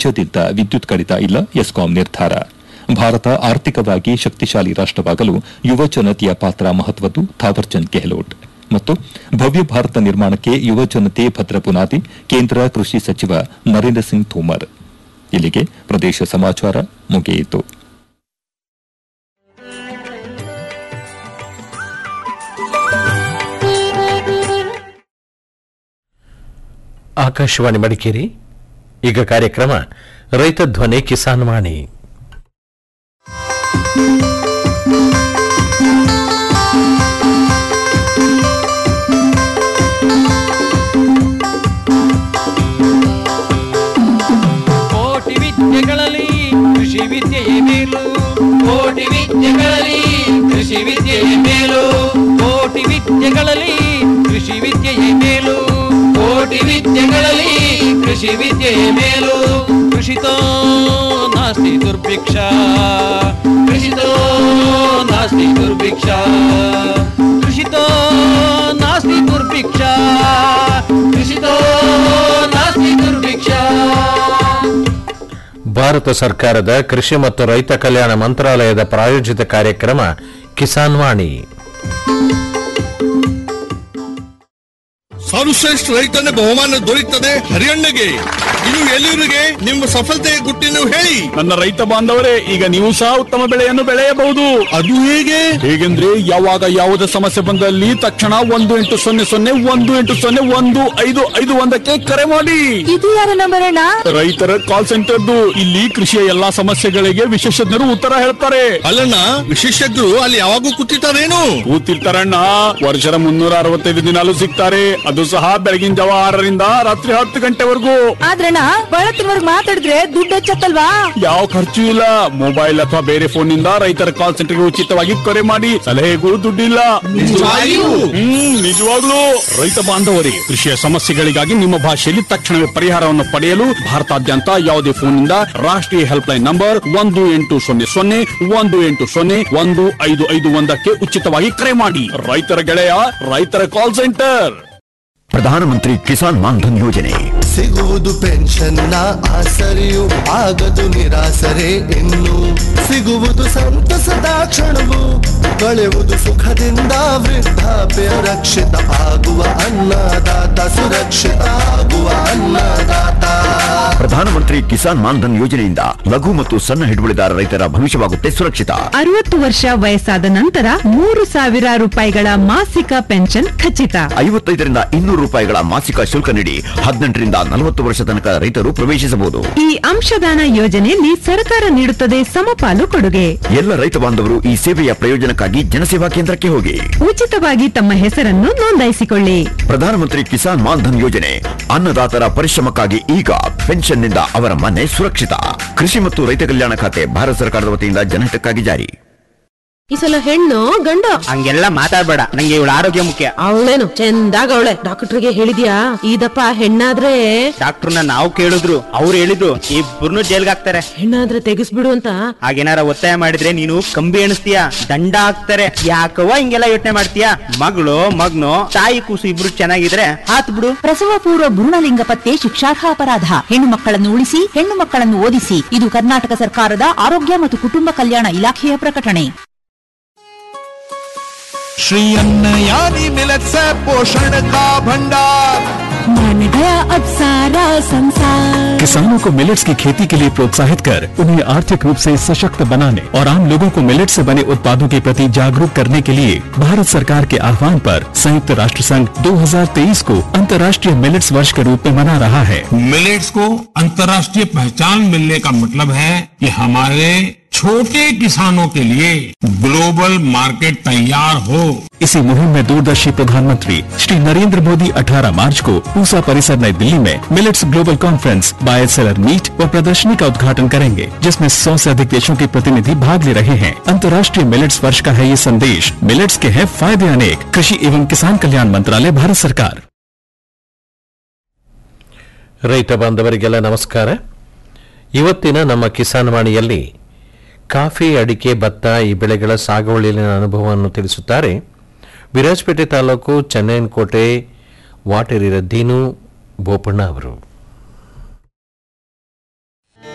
ರಾಜ್ಯಾದ್ಯಂತ ವಿದ್ಯುತ್ ಕಡಿತ ಇಲ್ಲ ಎಸ್ಕಾಂ ನಿರ್ಧಾರ ಭಾರತ ಆರ್ಥಿಕವಾಗಿ ಶಕ್ತಿಶಾಲಿ ರಾಷ್ಟವಾಗಲು ಯುವ ಜನತೆಯ ಪಾತ್ರ ಮಹತ್ವದ್ದು ಥಾವರ್ಚಂದ್ ಗೆಹ್ಲೋಟ್ ಮತ್ತು ಭವ್ಯ ಭಾರತ ನಿರ್ಮಾಣಕ್ಕೆ ಯುವ ಜನತೆ ಭದ್ರ ಬುನಾದಿ ಕೇಂದ್ರ ಕೃಷಿ ಸಚಿವ ನರೇಂದ್ರ ಸಿಂಗ್ ತೋಮರ್ ಇಲ್ಲಿಗೆ ಪ್ರದೇಶ ಸಮಾಚಾರ ಮುಗಿಯಿತು ಆಕಾಶವಾಣಿ ಮಡಿಕೇರಿ ಈಗ ಕಾರ್ಯಕ್ರಮ ರೈತ ಧ್ವನಿ ಕಿಸಾನ್ ವಾಣಿ ಕೋಟಿ ವಿದ್ಯೆಗಳಲ್ಲಿ ಕೃಷಿ ವಿದ್ಯೆಯೇ ಮೇಲು ಕೋಟಿ ವಿದ್ಯೆಗಳಲ್ಲಿ ಕೃಷಿ ವಿದ್ಯೆಯೇ ಮೇಲು ಕೋಟಿ ವಿದ್ಯೆಗಳಲ್ಲಿ ಕೃಷಿ ವಿದ್ಯೆಯೇ ಮೇಲು ಕೋಟಿ ವಿದ್ಯೆಗಳಲ್ಲಿ ಕೃಷಿ ವಿದ್ಯೆಯೇ ಮೇಲು ಕೃಷಿತೋ ನಾಸ್ತಿ ದುರ್ಭಿಕ್ಷ ಕೃಷಿತೋ ನಾಸ್ತಿ ದುರ್ಭಿಕ್ಷ ಕೃಷಿತೋ ನಾಸ್ತಿ ದುರ್ಭಿಕ್ಷ ಕೃಷಿತೋ ನಾಸ್ತಿ ದುರ್ಭಿಕ್ಷ ಭಾರತ ಸರ್ಕಾರದ ಕೃಷಿ ಮತ್ತು ರೈತ ಕಲ್ಯಾಣ ಮಂತ್ರಾಲಯದ ಪ್ರಾಯೋಜಿತ ಕಾರ್ಯಕ್ರಮ ಕಿಸಾನ್ ವಾಣಿ ಸರ್ವಶ್ರೇಷ್ಠ ರೈತನ ಬಹುಮಾನ ದೊರೆಯುತ್ತದೆ ಹರಿಯಣ್ಣಗೆ ಇದು ಎಲ್ಲಿವರಿಗೆ ನಿಮ್ಮ ಸಫಲತೆಯ ಗುಟ್ಟಿನ ಹೇಳಿ ನನ್ನ ರೈತ ಬಾಂಧವರೇ ಈಗ ನೀವು ಸಹ ಉತ್ತಮ ಬೆಳೆಯನ್ನು ಬೆಳೆಯಬಹುದು ಅದು ಹೇಗೆ ಹೇಗೆಂದ್ರೆ ಯಾವಾಗ ಯಾವುದೇ ಸಮಸ್ಯೆ ಬಂದಲ್ಲಿ ತಕ್ಷಣ ಒಂದು ಎಂಟು ಸೊನ್ನೆ ಸೊನ್ನೆ ಒಂದು ಎಂಟು ಸೊನ್ನೆ ಒಂದು ಐದು ಐದು ಒಂದಕ್ಕೆ ಕರೆ ಮಾಡಿ ಇದು ಯಾರ ನಂಬರ್ ಅಣ್ಣ ರೈತರ ಕಾಲ್ ಸೆಂಟರ್ದು ಇಲ್ಲಿ ಕೃಷಿಯ ಎಲ್ಲಾ ಸಮಸ್ಯೆಗಳಿಗೆ ವಿಶೇಷಜ್ಞರು ಉತ್ತರ ಹೇಳ್ತಾರೆ ಅಲ್ಲಣ್ಣ ವಿಶೇಷಜ್ಞರು ಅಲ್ಲಿ ಯಾವಾಗೂ ಕೂತಿರ್ತಾರೇನು ಕೂತಿರ್ತಾರಣ್ಣ ವರ್ಷದ ಮುನ್ನೂರ ಅರವತ್ತೈದು ದಿನಾಲು ಸಿಗ್ತಾರೆ ಅದು ಸಹ ಬೆಳಗಿನ ಜಾವ ಆರರಿಂದ ರಾತ್ರಿ ಹತ್ತು ಗಂಟೆವರೆಗೂ ಆದ್ರಣ್ಣ ಬಳತ್ತಿನವರ್ಗ್ ಮಾತಾಡಿದ್ರೆ ದುಡ್ಡು ಹೆಚ್ಚತ್ತಲ್ವಾ ಯಾವ ಖರ್ಚು ಇಲ್ಲ ಮೊಬೈಲ್ ಅಥವಾ ಬೇರೆ ಫೋನ್ ನಿಂದ ರೈತರ ಕಾಲ್ ಸೆಂಟರ್ಗೆ ಉಚಿತವಾಗಿ ಕರೆ ಮಾಡಿ ಸಲಹೆಗಳು ದುಡ್ಡಿಲ್ಲ ನಿಜವಾಗಿಯೂ? ಹ್ಮ್ ನಿಜವಾಗ್ಲೂ ರೈತ ಬಾಂಧವರಿಗೆ ಕೃಷಿಯ ಸಮಸ್ಯೆಗಳಿಗಾಗಿ ನಿಮ್ಮ ಭಾಷೆಯಲ್ಲಿ ತಕ್ಷಣವೇ ಪರಿಹಾರವನ್ನು ಪಡೆಯಲು ಭಾರತಾದ್ಯಂತ ಯಾವುದೇ ಫೋನ್ನಿಂದ ರಾಷ್ಟ್ರೀಯ ಹೆಲ್ಪ್ ಲೈನ್ ನಂಬರ್ ಒಂದು ಎಂಟು ಸೊನ್ನೆ ಸೊನ್ನೆ ಒಂದು ಎಂಟು ಸೊನ್ನೆ ಒಂದು ಐದು ಐದು ಒಂದಕ್ಕೆ ಉಚಿತವಾಗಿ ಕರೆ ಮಾಡಿ ರೈತರ ಗೆಳೆಯ ರೈತರ ಕಾಲ್ ಸೆಂಟರ್ ಪ್ರಧಾನಮಂತ್ರಿ ಕಿಸಾನ್ ಮಾನ್ಧನ್ ಯೋಜನೆ ಸಿಗುವುದು ಪೆನ್ಷನ್ನ ಆಸರೆಯು ಆಗದು ನಿರಾಸರೆ ಇನ್ನು ಸಿಗುವುದು ಸಂತಸದ ಕ್ಷಣವು ಕಳೆಯುವುದು ಸುಖದಿಂದ ವೃದ್ಧಾಪ್ಯ ರಕ್ಷಿತ ಆಗುವ ಅನ್ನದಾತ ಸುರಕ್ಷಿತ ಆಗುವ ಅನ್ನದಾತ ಪ್ರಧಾನಮಂತ್ರಿ ಕಿಸಾನ್ ಮಾನ್ಧನ್ ಯೋಜನೆಯಿಂದ ಲಘು ಮತ್ತು ಸಣ್ಣ ಹಿಡುವಳಿದಾರ ರೈತರ ಭವಿಷ್ಯವಾಗುತ್ತೆ ಸುರಕ್ಷಿತ ಅರವತ್ತು ವರ್ಷ ವಯಸ್ಸಾದ ನಂತರ ಮೂರು ಸಾವಿರ ರೂಪಾಯಿಗಳ ಮಾಸಿಕ ಪೆನ್ಷನ್ ಖಚಿತ ಐವತ್ತೈದರಿಂದ ಇನ್ನೂರು ರೂಪಾಯಿಗಳ ಮಾಸಿಕ ಶುಲ್ಕ ನೀಡಿ ಹದಿನೆಂಟರಿಂದ ನಲವತ್ತು ವರ್ಷ ತನಕ ರೈತರು ಪ್ರವೇಶಿಸಬಹುದು ಈ ಅಂಶದಾನ ಯೋಜನೆಯಲ್ಲಿ ಸರ್ಕಾರ ನೀಡುತ್ತದೆ ಸಮಪಾಲು ಕೊಡುಗೆ ಎಲ್ಲ ರೈತ ಬಾಂಧವರು ಈ ಸೇವೆಯ ಪ್ರಯೋಜನಕ್ಕಾಗಿ ಜನಸೇವಾ ಕೇಂದ್ರಕ್ಕೆ ಹೋಗಿ ಉಚಿತವಾಗಿ ತಮ್ಮ ಹೆಸರನ್ನು ನೋಂದಾಯಿಸಿಕೊಳ್ಳಿ ಪ್ರಧಾನಮಂತ್ರಿ ಕಿಸಾನ್ ಮಾನ್ಧನ್ ಯೋಜನೆ ಅನ್ನದಾತರ ಪರಿಶ್ರಮಕ್ಕಾಗಿ ಈಗ ಪೆನ್ಷನ್ನಿಂದ ಅವರ ಮನೆ ಸುರಕ್ಷಿತ ಕೃಷಿ ಮತ್ತು ರೈತ ಕಲ್ಯಾಣ ಖಾತೆ ಭಾರತ ಸರ್ಕಾರದ ವತಿಯಿಂದ ಜನಹಿತಕ್ಕಾಗಿ ಜಾರಿ ಈ ಸಲ ಹೆಣ್ಣು ಗಂಡ ಹಂಗೆಲ್ಲ ಮಾತಾಡ್ಬೇಡ ನಂಗೆ ಇವಳ ಆರೋಗ್ಯ ಮುಖ್ಯ ಅವಳೇನು ಚಂದಾಗ ಅವಳೆ ಡಾಕ್ಟರ್ಗೆ ಹೇಳಿದ್ಯಾ ಇದಪ್ಪ ಹೆಣ್ಣಾದ್ರೆ ಡಾಕ್ಟರ್ನ ನಾವು ಕೇಳಿದ್ರು ಅವ್ರು ಹೇಳಿದ್ರು ಇಬ್ಬರನ್ನು ಜೈಲ್ಗೆ ಹಾಕ್ತಾರೆ ಹೆಣ್ಣಾದ್ರೆ ತೆಗಿಸ್ಬಿಡು ಅಂತ ಹಾಗೇನಾರ ಒತ್ತಾಯ ಮಾಡಿದ್ರೆ ನೀನು ಕಂಬಿ ಎಣಿಸ್ತೀಯ ದಂಡ ಹಾಕ್ತಾರೆ ಯಾಕವ್ವ ಹಿಂಗೆಲ್ಲ ಯೋಚನೆ ಮಾಡ್ತೀಯ ಮಗಳು ಮಗ್ನು ತಾಯಿ ಕೂಸು ಇಬ್ರು ಚೆನ್ನಾಗಿದ್ರೆ ಹಾತ್ ಬಿಡು ಪ್ರಸವ ಪೂರ್ವ ಭ್ರೂಣಲಿಂಗ ಪತ್ತೆ ಶಿಕ್ಷಾರ್ಹ ಅಪರಾಧ ಹೆಣ್ಣು ಮಕ್ಕಳನ್ನು ಉಳಿಸಿ ಹೆಣ್ಣು ಮಕ್ಕಳನ್ನು ಓದಿಸಿ ಇದು ಕರ್ನಾಟಕ ಸರ್ಕಾರದ ಆರೋಗ್ಯ ಮತ್ತು ಕುಟುಂಬ ಕಲ್ಯಾಣ ಇಲಾಖೆಯ ಪ್ರಕಟಣೆ श्री अन्न यानी मिलत से पोषण का भंडार मान गया अब सारा संसार किसानों को मिलेट्स की खेती के लिए प्रोत्साहित कर उन्हें आर्थिक रूप से सशक्त बनाने और आम लोगों को मिलेट से बने उत्पादों के प्रति जागरूक करने के लिए भारत सरकार के आह्वान पर संयुक्त राष्ट्र संघ 2023 को अंतर्राष्ट्रीय मिलेट्स वर्ष के रूप में मना रहा है मिलेट्स को अंतर्राष्ट्रीय पहचान मिलने का मतलब है कि हमारे छोटे किसानों के लिए ग्लोबल मार्केट तैयार हो इसी मुहिम में दूरदर्शी प्रधानमंत्री श्री नरेंद्र मोदी 18 मार्च को पूसा परिसर नई दिल्ली में millets global conference buyer seller meet व प्रदर्शनी का उद्घाटन करेंगे जिसमें 100 से अधिक देशों के प्रतिनिधि भाग ले रहे हैं अंतर्राष्ट्रीय मिलेट्स वर्ष का है ये संदेश मिलेट्स के हैं फायदे अनेक कृषि एवं किसान कल्याण मंत्रालय भारत सरकार ರೈತ ಬಾಂಧವರಿಗೆಲ್ಲ ನಮಸ್ಕಾರ ಇವತ್ತಿನ ನಮ್ಮ ಕಿಸಾನ್ ವಾಣಿಯಲ್ಲಿ ಕಾಫಿ ಅಡಿಕೆ ಭತ್ತ ಈ ಬೆಳೆಗಳ ಸಾಗುವಳಿಯಲ್ಲಿನ ಅನುಭವವನ್ನು ತಿಳಿಸುತ್ತಾರೆ ವಿರಾಜಪೇಟೆ ತಾಲೂಕು ಚೆನ್ನೈನಕೋಟೆ ವಾಟೇರಿರ ದೀನು ಬೋಪಣ್ಣ ಅವರು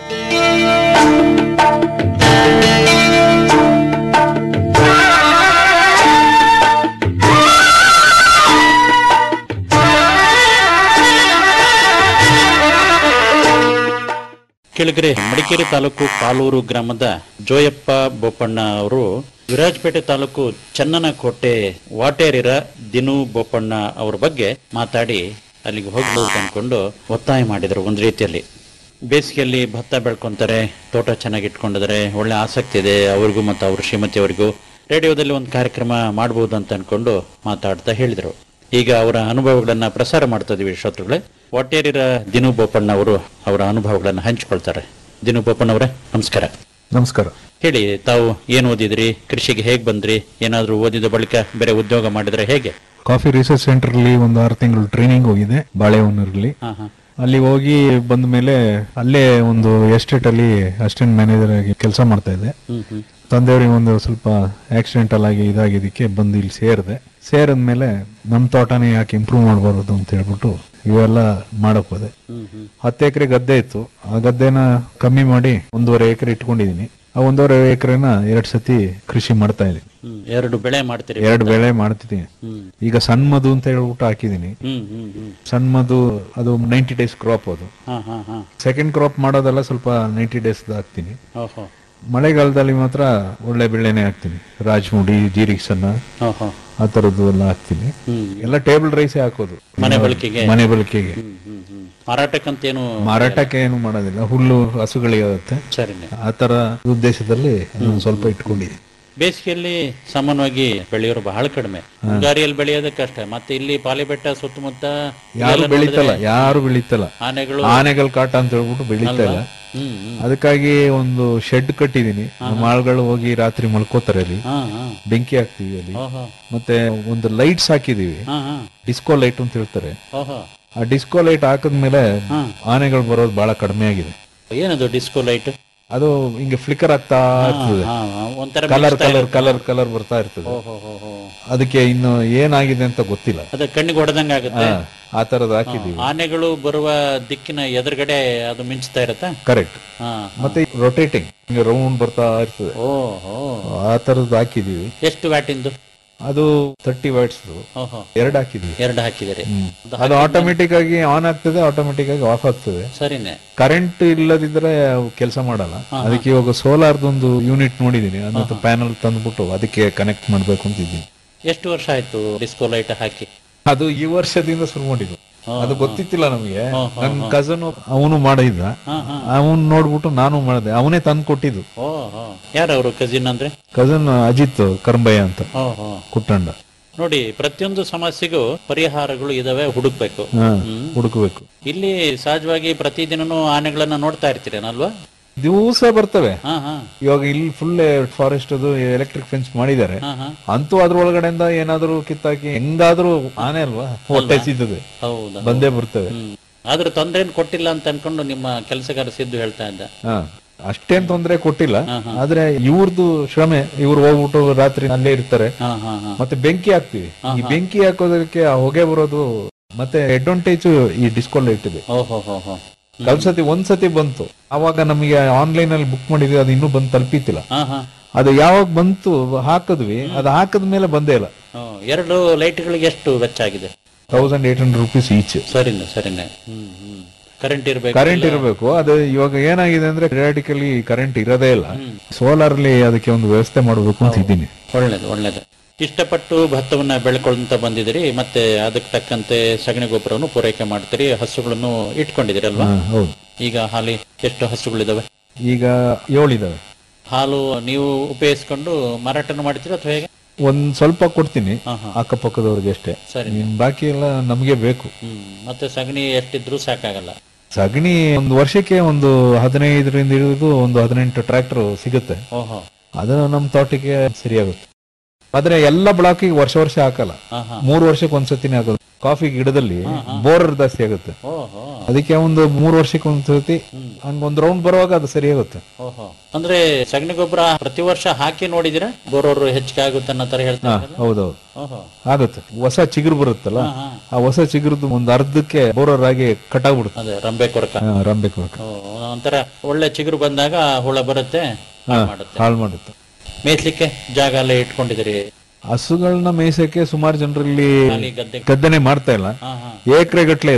ಕೆಳಗರೆ ಮಡಿಕೇರಿ ತಾಲೂಕು ಕಾಲೂರು ಗ್ರಾಮದ ಜೋಯಪ್ಪ ಬೋಪಣ್ಣ ಅವರು ವಿರಾಜಪೇಟೆ ತಾಲೂಕು ಚನ್ನನಕೋಟೆ ವಾಟೇರಿರ ದಿನು ಬೋಪಣ್ಣ ಅವರ ಬಗ್ಗೆ ಮಾತಾಡಿ ಅಲ್ಲಿಗೆ ಹೋಗ್ಬೇಕು ಅನ್ಕೊಂಡು ಒತ್ತಾಯ ಮಾಡಿದರು ಒಂದು ರೀತಿಯಲ್ಲಿ ಬೇಸಿಗೆಯಲ್ಲಿ ಭತ್ತ ಬೆಳ್ಕೊಂತಾರೆ ತೋಟ ಚೆನ್ನಾಗಿ ಇಟ್ಕೊಂಡಿದ್ದಾರೆ ಒಳ್ಳೆ ಆಸಕ್ತಿ ಇದೆ ಅವ್ರಿಗೂ ಮತ್ತು ಅವ್ರ ಶ್ರೀಮತಿಯವರಿಗೂ ರೇಡಿಯೋದಲ್ಲಿ ಒಂದು ಕಾರ್ಯಕ್ರಮ ಮಾಡ್ಬೋದು ಅಂತ ಅನ್ಕೊಂಡು ಮಾತಾಡ್ತಾ ಹೇಳಿದರು ಈಗ ಅವರ ಅನುಭವಗಳನ್ನ ಪ್ರಸಾರ ಮಾಡ್ತಾ ಇದೀವಿ ಶ್ರೋತೃಗಳೇ ಒಟ್ಟೇರಿರ ದಿನು ಬೋಪಣ್ಣ ಅವರು ಅವರ ಅನುಭವಗಳನ್ನ ಹಂಚಿಕೊಳ್ತಾರೆ ದಿನು ಬೋಪಣ್ಣ ಅವರೇ ನಮಸ್ಕಾರ ನಮಸ್ಕಾರ ಹೇಳಿ ತಾವು ಏನು ಓದಿದ್ರಿ ಕೃಷಿಗೆ ಹೇಗೆ ಬಂದ್ರಿ ಏನಾದರೂ ಓದಿದ ಬಳಿಕ ಬೇರೆ ಉದ್ಯೋಗ ಮಾಡಿದ್ರೆ ಹೇಗೆ ಕಾಫಿ ರಿಸರ್ಚ್ ಸೆಂಟರ್ ಅಲ್ಲಿ ಒಂದು ಆರು ತಿಂಗಳು ಟ್ರೈನಿಂಗ್ ಹೋಗಿದೆ ಬಾಳೆಹೊನ್ನೂರಲ್ಲಿ ಹಾ ಹಾ ಅಲ್ಲಿ ಹೋಗಿ ಬಂದ ಮೇಲೆ ಅಲ್ಲೇ ಒಂದು ಎಸ್ಟೇಟ್ ಅಲ್ಲಿ ಅಸಿಸ್ಟೆಂಟ್ ಮ್ಯಾನೇಜರ್ ಆಗಿ ಕೆಲಸ ಮಾಡ್ತಾ ಇದ್ದೆ ಹ್ಮ್ ಹ್ಮ್ ತಂದೆಯವ್ರಿಗೆ ಒಂದು ಸ್ವಲ್ಪ ಆಕ್ಸಿಡೆಂಟಲ್ ಆಗಿ ಇದಾಗಿದ್ದಕ್ಕೆ ಬಂದು ಇಲ್ಲಿ ಸೇರಿದೆ ಸೇರಿದ್ಮೇಲೆ ನಮ್ಮ ತೋಟನೇ ಯಾಕೆ ಇಂಪ್ರೂವ್ ಮಾಡಬಾರ್ದು ಅಂತ ಹೇಳ್ಬಿಟ್ಟು ಇವೆಲ್ಲ ಮಾಡಕ್ ಹೋದೆ ಹ್ಮ್ ಹ್ಮ್ ಹತ್ತು ಎಕರೆ ಗದ್ದೆ ಇತ್ತು ಆ ಗದ್ದೆನ ಕಮ್ಮಿ ಮಾಡಿ ಒಂದೂವರೆ ಎಕರೆ ಇಟ್ಕೊಂಡಿದೀನಿ ಆ ಒಂದೂವರೆ ಎಕರೆನ ಎರಡ್ ಸತಿ ಕೃಷಿ ಮಾಡ್ತಾ ಇದ್ದೀನಿ ಹ್ಮ್ ಎರಡು ಬೆಳೆ ಮಾಡ್ತೀರಿ ಎರಡು ಬೆಳೆ ಮಾಡ್ತಿದ್ದೀನಿ ಹ್ಮ್ ಈಗ ಸಣ್ಣ ಮಧು ಅಂತ ಹೇಳ್ಬಿಟ್ಟು ಹಾಕಿದೀನಿ ಹ್ಮ್ ಹ್ಮ್ ಹ್ಮ್ ಸಣ್ಣ ಮಧು ಅದು ನೈಂಟಿ ಡೇಸ್ ಕ್ರಾಪ್ ಅದು ಹಾ ಹಾ ಹಾ ಸೆಕೆಂಡ್ ಕ್ರಾಪ್ ಮಾಡೋದೆಲ್ಲ ಸ್ವಲ್ಪ ನೈಂಟಿ ಡೇಸ್ ಹಾಕ್ತೀನಿ ಓಹೋ ಮಳೆಗಾಲದಲ್ಲಿ ಮಾತ್ರ ಒಳ್ಳೆ ಬೆಳೆನೆ ಹಾಕ್ತೀನಿ ರಾಜ್ಮುಡಿ ಜೀರಿಗೆ ಸಣ್ಣ ಓಹೋ ಆ ತರದ್ದು ಎಲ್ಲ ಹಾಕ್ತೀನಿ ಹ್ಮ್ ಎಲ್ಲ ಟೇಬಲ್ ರೈಸೇ ಹಾಕೋದು ಮನೆ ಬಳಕೆಗೆ ಮನೆ ಬಳಕೆಗೆ ಹ್ಮ್ ಹ್ಮ್ ಹ್ಮ್ ಮಾರಾಟಕ್ಕಂತೇನು ಮಾರಾಟಕ್ಕೆ ಏನು ಮಾಡೋದಿಲ್ಲ ಹುಲ್ಲು ಹಸುಗಳಿಗಾಗುತ್ತೆ ಸರಿನೆ ಆ ತರ ಉದ್ದೇಶದಲ್ಲಿ ಅದನ್ನ ಸ್ವಲ್ಪ ಇಟ್ಕೊಂಡಿದ್ದೀನಿ ಬೇಸಿಗೆಯಲ್ಲಿ ಸಾಮಾನ್ಯವಾಗಿ ಬೆಳೆಯೋರು ಬಹಳ ಕಡಿಮೆ ಮುಂಗಾರಿಯಲ್ಲಿ ಬೆಳೆಯೋದೇ ಕಷ್ಟ ಮತ್ತೆ ಇಲ್ಲಿ ಪಾಲಿಬೆಟ್ಟ ಸುತ್ತಮುತ್ತ ಯಾರು ಇಲ್ಲೆಲ್ಲ ಬೆಳೀತಲ್ಲ ನೋಡಿದ್ರೆ ಯಾರು ಬೆಳೀತಲ್ಲ ಆನೆಗಳು ಆನೆಗಳ ಕಾಟ ಅಂತ ಹೇಳ್ಬಿಟ್ಟು ಬೆಳೀತಾ ಇಲ್ಲ ಅಲ್ವಾ? ಹ್ಮ್ ಹ್ಮ್ ಅದಕ್ಕಾಗಿ ಒಂದು ಶೆಡ್ ಕಟ್ಟಿದೀನಿ ನಮ್ಮ ಆಳುಗಳು ಹೋಗಿ ರಾತ್ರಿ ಮಲ್ಕೋತಾರೆ ಅಲ್ಲಿ ಹಾ ಹಾ ಬೆಂಕಿ ಹಾಕ್ತಿವಿ ಅಲ್ಲಿ ಓಹೋ ಮತ್ತೆ ಒಂದು ಲೈಟ್ಸ್ ಹಾಕಿದೀವಿ ಹಾ ಹಾ ಡಿಸ್ಕೋ ಲೈಟ್ ಅಂತ ಹೇಳ್ತಾರೆ ಓಹೋ ಆ ಡಿಸ್ಕೋ ಲೈಟ್ ಹಾಕಿದ್ಮೇಲೆ ಹಾ. ಆನೆಗಳು ಬರೋದು ಬಹಳ ಕಡಿಮೆ ಆಗಿದೆ ಏನದು ಡಿಸ್ಕೋ ಲೈಟ್ ಅದು ಹಿಂಗೆ ಫ್ಲಿಕರ್ ಆಗ್ತಾ ಇರ್ತದೆ ಹಾ, ಹಾ, ಒಂಥರ ಕಲರ್ ಮಿಂಚ್ತಾ ಕಲರ್ ಇರುತ್ತೆ. ಕಲರ್ ಕಲರ್ ಬರ್ತಾ ಇರ್ತದೆ ಓಹೋ ಹೋ ಹೋ ಅದಕ್ಕೆ ಇನ್ನು ಏನಾಗಿದೆ ಅಂತ ಗೊತ್ತಿಲ್ಲ ಅದ ಕಣ್ಣಿಗೆ ಹೊಡೆದಂಗ ಆಗುತ್ತೆ ಹಾ, ಆ ತರದ್ ಹಾಕಿದೀವಿ ಆನೆಗಳು ಬರುವ ದಿಕ್ಕಿನ ಎದುರುಗಡೆ ಅದು ಮಿಂಚ್ತಾ ಇರತ್ತಾ ಕರೆಕ್ಟ್ ಹಾ ಮತ್ತೆ ರೊಟೇಟಿಂಗ್ ಹಿಂಗೆ ರೌಂಡ್ ಬರ್ತಾ ಇರ್ತದೆ ಓಹೋ ಆ ತರದ್ ಹಾಕಿದೀವಿ ಎಷ್ಟು ವ್ಯಾಟಿಂದು ಅದು ತರ್ಟಿ ವ್ಯಾಟ್ಸ್ ಓಹೋ ಎರಡು ಹಾಕಿದೀವಿ ಎರಡು ಹಾಕಿದಿರಿ ಅದು ಆಟೋಮೆಟಿಕ್ ಆಗಿ ಆನ್ ಆಗ್ತದೆ ಆಟೋಮೆಟಿಕ್ ಆಗಿ ಆಫ್ ಆಗ್ತದೆ ಸರಿನೆ ಕರೆಂಟ್ ಇಲ್ಲದಿದ್ರೆ ಕೆಲಸ ಮಾಡಲ್ಲ ಅದಕ್ಕೆ ಇವಾಗ ಸೋಲಾರ್ದೊಂದು ಯೂನಿಟ್ ನೋಡಿದೀನಿ ಅದನ್ನ ಪ್ಯಾನಲ್ ತಂದ್ಬಿಟ್ಟು ಅದಕ್ಕೆ ಕನೆಕ್ಟ್ ಮಾಡ್ಬೇಕು ಅಂತಿದ್ದೀನಿ ಎಷ್ಟು ವರ್ಷ ಆಯ್ತು ಡಿಸ್ಕೋ ಲೈಟ್ ಹಾಕಿ ಅದು ಈ ವರ್ಷದಿಂದ ಶುರು ಮಾಡಿದ್ದು ಹಾ, ಅದು ಹಾ. ಗೊತ್ತಿತ್ತಿಲ್ಲ ನಮಗೆ ಹಾ, ಹಾ, ನನ್ನ ಹಾ. ಕಸನ್ ಅವನು ಮಾಡಿದ್ದ ಹಾ, ಹಾ. ಅವನ್ ನೋಡ್ಬಿಟ್ಟು ನಾನು ಮಾಡಿದೆ ಅವನೇ ತಂದು ಕೊಟ್ಟಿದ್ದು ಓ ಹೋ ಯಾರವರು ಕಜಿನ್ ಅಂದ್ರೆ ಕಸನ್ ಅಜಿತ್ ಕರ್ಂಬಯ್ಯ ಅಂತ ಓ ಹೋ ಕುಟ್ಟಂಡ ನೋಡಿ ಪ್ರತಿಯೊಂದು ಸಮಸ್ಯೆಗೂ ಪರಿಹಾರಗಳು ಇದಾವೆ ಹುಡುಕ್ಬೇಕು ಹಾ ಹ್ಮ್. ಹುಡುಕಬೇಕು ಇಲ್ಲಿ ಸಹಜವಾಗಿ ಪ್ರತಿದಿನನೂ ಆನೆಗಳನ್ನ ನೋಡ್ತಾ ಇರ್ತೀರೇನಲ್ವಾ ದಿವಸ ಬರ್ತವೆ ಹಾ ಹಾ ಇವಾಗ ಇಲ್ಲಿ ಫುಲ್ ಫಾರೆಸ್ಟ್ ಅದು ಎಲೆಕ್ಟ್ರಿಕ್ ಫೆನ್ಸ್ ಮಾಡಿದ್ದಾರೆ ಹಾ ಹಾ ಅಂತೂ ಅದ್ರೊಳಗಡೆಯಿಂದ ಏನಾದ್ರೂ ಕಿತ್ತಾಕಿ ಹೆಂಗಾದ್ರೂ ಆನೆ ಅಲ್ವಾ ಹೊಟ್ಟೆ ಸಿದ್ದದೆ ಹೌದಾ ಬಂದೇ ಬರ್ತವೆ ಹ್ಮ್ ಆದ್ರೆ ತೊಂದ್ರೆ ಏನ್ ಕೊಟ್ಟಿಲ್ಲ ಅಂತ ಅನ್ಕೊಂಡು ನಿಮ್ಮ ಕೆಲಸಗಾರ ಸಿದ್ದು ಹೇಳ್ತಾ ಇದ್ದ ಹಾ ಅಷ್ಟೇನ್ ತೊಂದ್ರೆ ಕೊಟ್ಟಿಲ್ಲ ಹಾ, ಹಾ. ಆದ್ರೆ ಇವ್ರದ್ದು ಶ್ರಮೆ ಇವ್ರು ಹೋಗ್ಬಿಟ್ಟು ರಾತ್ರಿ ಅಲ್ಲೇ ಇರ್ತಾರೆ ಹಾ ಹಾ ಹಾ ಮತ್ತೆ ಬೆಂಕಿ ಹಾಕ್ತಿವಿ ಹಾ, ಈ ಹಾ. ಬೆಂಕಿ ಹಾಕೋದಕ್ಕೆ ಆ ಹೊಗೆ ಬರೋದು ಮತ್ತೆ ಅಡ್ವಾಂಟೇಜ್ ಈ ಡಿಸ್ಕೋ ಲೈಟ್ ಇದೆ ಓಹೋ ಹೋ ಹೋ ಕಲ್ಸತಿ ಒಂದ್ಸತಿ ಬಂತು ಅವಾಗ ನಮಗೆ ಆನ್ಲೈನ್ ಅಲ್ಲಿ ಬುಕ್ ಮಾಡಿದ್ವಿ ಅದು ಇನ್ನೂ ಬಂದು ತಲುಪಿತಿಲ್ಲ ಹಾ ಹಾ ಅದು ಯಾವಾಗ ಬಂತು ಹಾಕಿದ್ವಿ ಅದು ಹಾಕದ ಮೇಲೆ ಬಂದೇ ಇಲ್ಲ ಹ್ಮ್. ಎರಡು ಲೈಟ್ಗಳಿಗೆ ಎಷ್ಟು ವೆಚ್ಚ ಆಗಿದೆ thousand eight hundred rupees each ಸರಿನೆ ಸರಿನೆ ಹ್ಮ್ ಹ್ಮ್ ಕರೆಂಟ್ ಇರ್ಬೇಕು ಕರೆಂಟ್ ಇರಬೇಕು ಅದು ಇವಾಗ ಏನಾಗಿದೆ ಅಂದ್ರೆ ಪಿರಿಯಾಡಿಕಲಿ ಕರೆಂಟ್ ಇರೋದೇ ಇಲ್ಲ ಸೋಲಾರ್ ಅಲ್ಲಿ ಅದಕ್ಕೆ ಒಂದು ವ್ಯವಸ್ಥೆ ಮಾಡಬೇಕು ಅಂತ ಇದ್ದೀನಿ ಒಳ್ಳೇದು ಒಳ್ಳೇದು ಇಷ್ಟಪಟ್ಟು ಭತ್ತವನ್ನ ಬೆಳ್ಕೊಂತ ಬಂದಿದ್ದೀರಿ ಮತ್ತೆ ಅದಕ್ಕೆ ತಕ್ಕಂತೆ ಸಗಣಿ ಗೊಬ್ಬರವನ್ನು ಪೂರೈಕೆ ಮಾಡ್ತೀರಿ ಹಸುಗಳನ್ನು ಇಟ್ಕೊಂಡಿದ್ದೀರಿ ಅಲ್ವಾ ಹಾ, ಹೌದು ಈಗ ಹಾಲಿ ಎಷ್ಟು ಹಸುಗಳಿದಾವೆ ಈಗ ಏಳಿದಾವೆ ಹಾಲು ನೀವು ಉಪಯೋಗಿಸ್ಕೊಂಡು ಮಾರಾಟನ ಮಾಡ್ತೀರಾ ಅಥವಾ ಹೇಗೆ ಒಂದ್ ಸ್ವಲ್ಪ ಕೊಡ್ತೀನಿ ಹಾ, ಹಾ. ಅಕ್ಕಪಕ್ಕದವ್ರಿಗೆ ಅಷ್ಟೇ ಸರಿ. ಇನ್ ಬಾಕಿ ಎಲ್ಲ ನಮಗೆ ಬೇಕು ಹ್ಮ್ ಮತ್ತೆ ಸಗಣಿ ಎಷ್ಟಿದ್ರೂ ಸಾಕಾಗಲ್ಲ ಸಗಣಿ ಒಂದು ವರ್ಷಕ್ಕೆ ಒಂದು ಹದಿನೈದರಿಂದ ಹಿಡಿದು ಒಂದು ಹದಿನೆಂಟು ಟ್ರ್ಯಾಕ್ಟರ್ ಸಿಗುತ್ತೆ ಓಹೋ ಅದು ನಮ್ಮ ತೋಟಕ್ಕೆ ಸರಿಯಾಗುತ್ತೆ ಆದ್ರೆ ಎಲ್ಲ ಬ್ಲಾಕಿಗೆ ವರ್ಷ ವರ್ಷ ಹಾಕಲ್ಲ ಹಾ ಹಾ ಮೂರು ವರ್ಷಕ್ಕೆ ಒಂದ್ಸತಿನೇ ಹಾಕೋದು ಕಾಫಿ ಗಿಡದಲ್ಲಿ ಹಾ, ಹಾ. ಬೋರರ್ ಜಾಸ್ತಿ ಆಗುತ್ತೆ ಓಹೋ ಅದಕ್ಕೆ ಒಂದು ಮೂರು ವರ್ಷಕ್ಕೆ ಒಂದ್ಸತಿ ಹಂಗ ಒಂದ್ ರೌಂಡ್ ಬರುವಾಗ ಅದು ಸರಿ ಆಗುತ್ತೆ ಓಹೋ ಅಂದ್ರೆ ಸಗಣಿ ಗೊಬ್ಬರ ಪ್ರತಿ ವರ್ಷ ಹಾಕಿ ನೋಡಿದಿರಾ ಬೋರೋರು ಹೆಚ್ಚಿಗೆ ಆಗುತ್ತೆ ಅನ್ನೋ ತರ ಹಾ ಹೇಳ್ತಾರೆ ಹೌದೌದು ಓಹೋ ಆಗುತ್ತೆ ಹೊಸ ಚಿಗುರು ಬರುತ್ತಲ್ಲ ಹಾ, ಹಾ. ಆ ಹೊಸ ಚಿಗುರದ್ದು ಒಂದು ಅರ್ಧಕ್ಕೆ ಬೋರರ್ ಆಗಿ ಕಟ್ಟಾಗ್ಬಿಡುತ್ತೆ ಅದೇ ರಂಬೆ ಕೊರಕ ಹಾ, ರಂಬೆ ಕೊರಕ ಓ, ಒಂಥರ ಒಳ್ಳೆ ಚಿಗುರು ಬಂದಾಗ ಹುಳ ಬರುತ್ತೆ ಹಾ, ಹಾಳ್ ಮಾಡುತ್ತೆ ಹಾಳು ಮಾಡುತ್ತೆ ಮೇಯ್ಸ್ಲಿಕ್ಕೆ ಜಾಗ ಎಲ್ಲ ಇಟ್ಕೊಂಡಿದ್ದೀರಿ ಹಸುಗಳನ್ನ ಮೇಯ್ಸಕ್ಕೆ ಸುಮಾರು ಜನರಲ್ಲಿ ಖಾಲಿ ಗದ್ದೆ ಗದ್ದೆನೆ ಮಾಡ್ತಾ ಇಲ್ಲ ಹಾ ಹಾ ಏಕ್ರೆ ಗಟ್ಲೆ ಇದೆ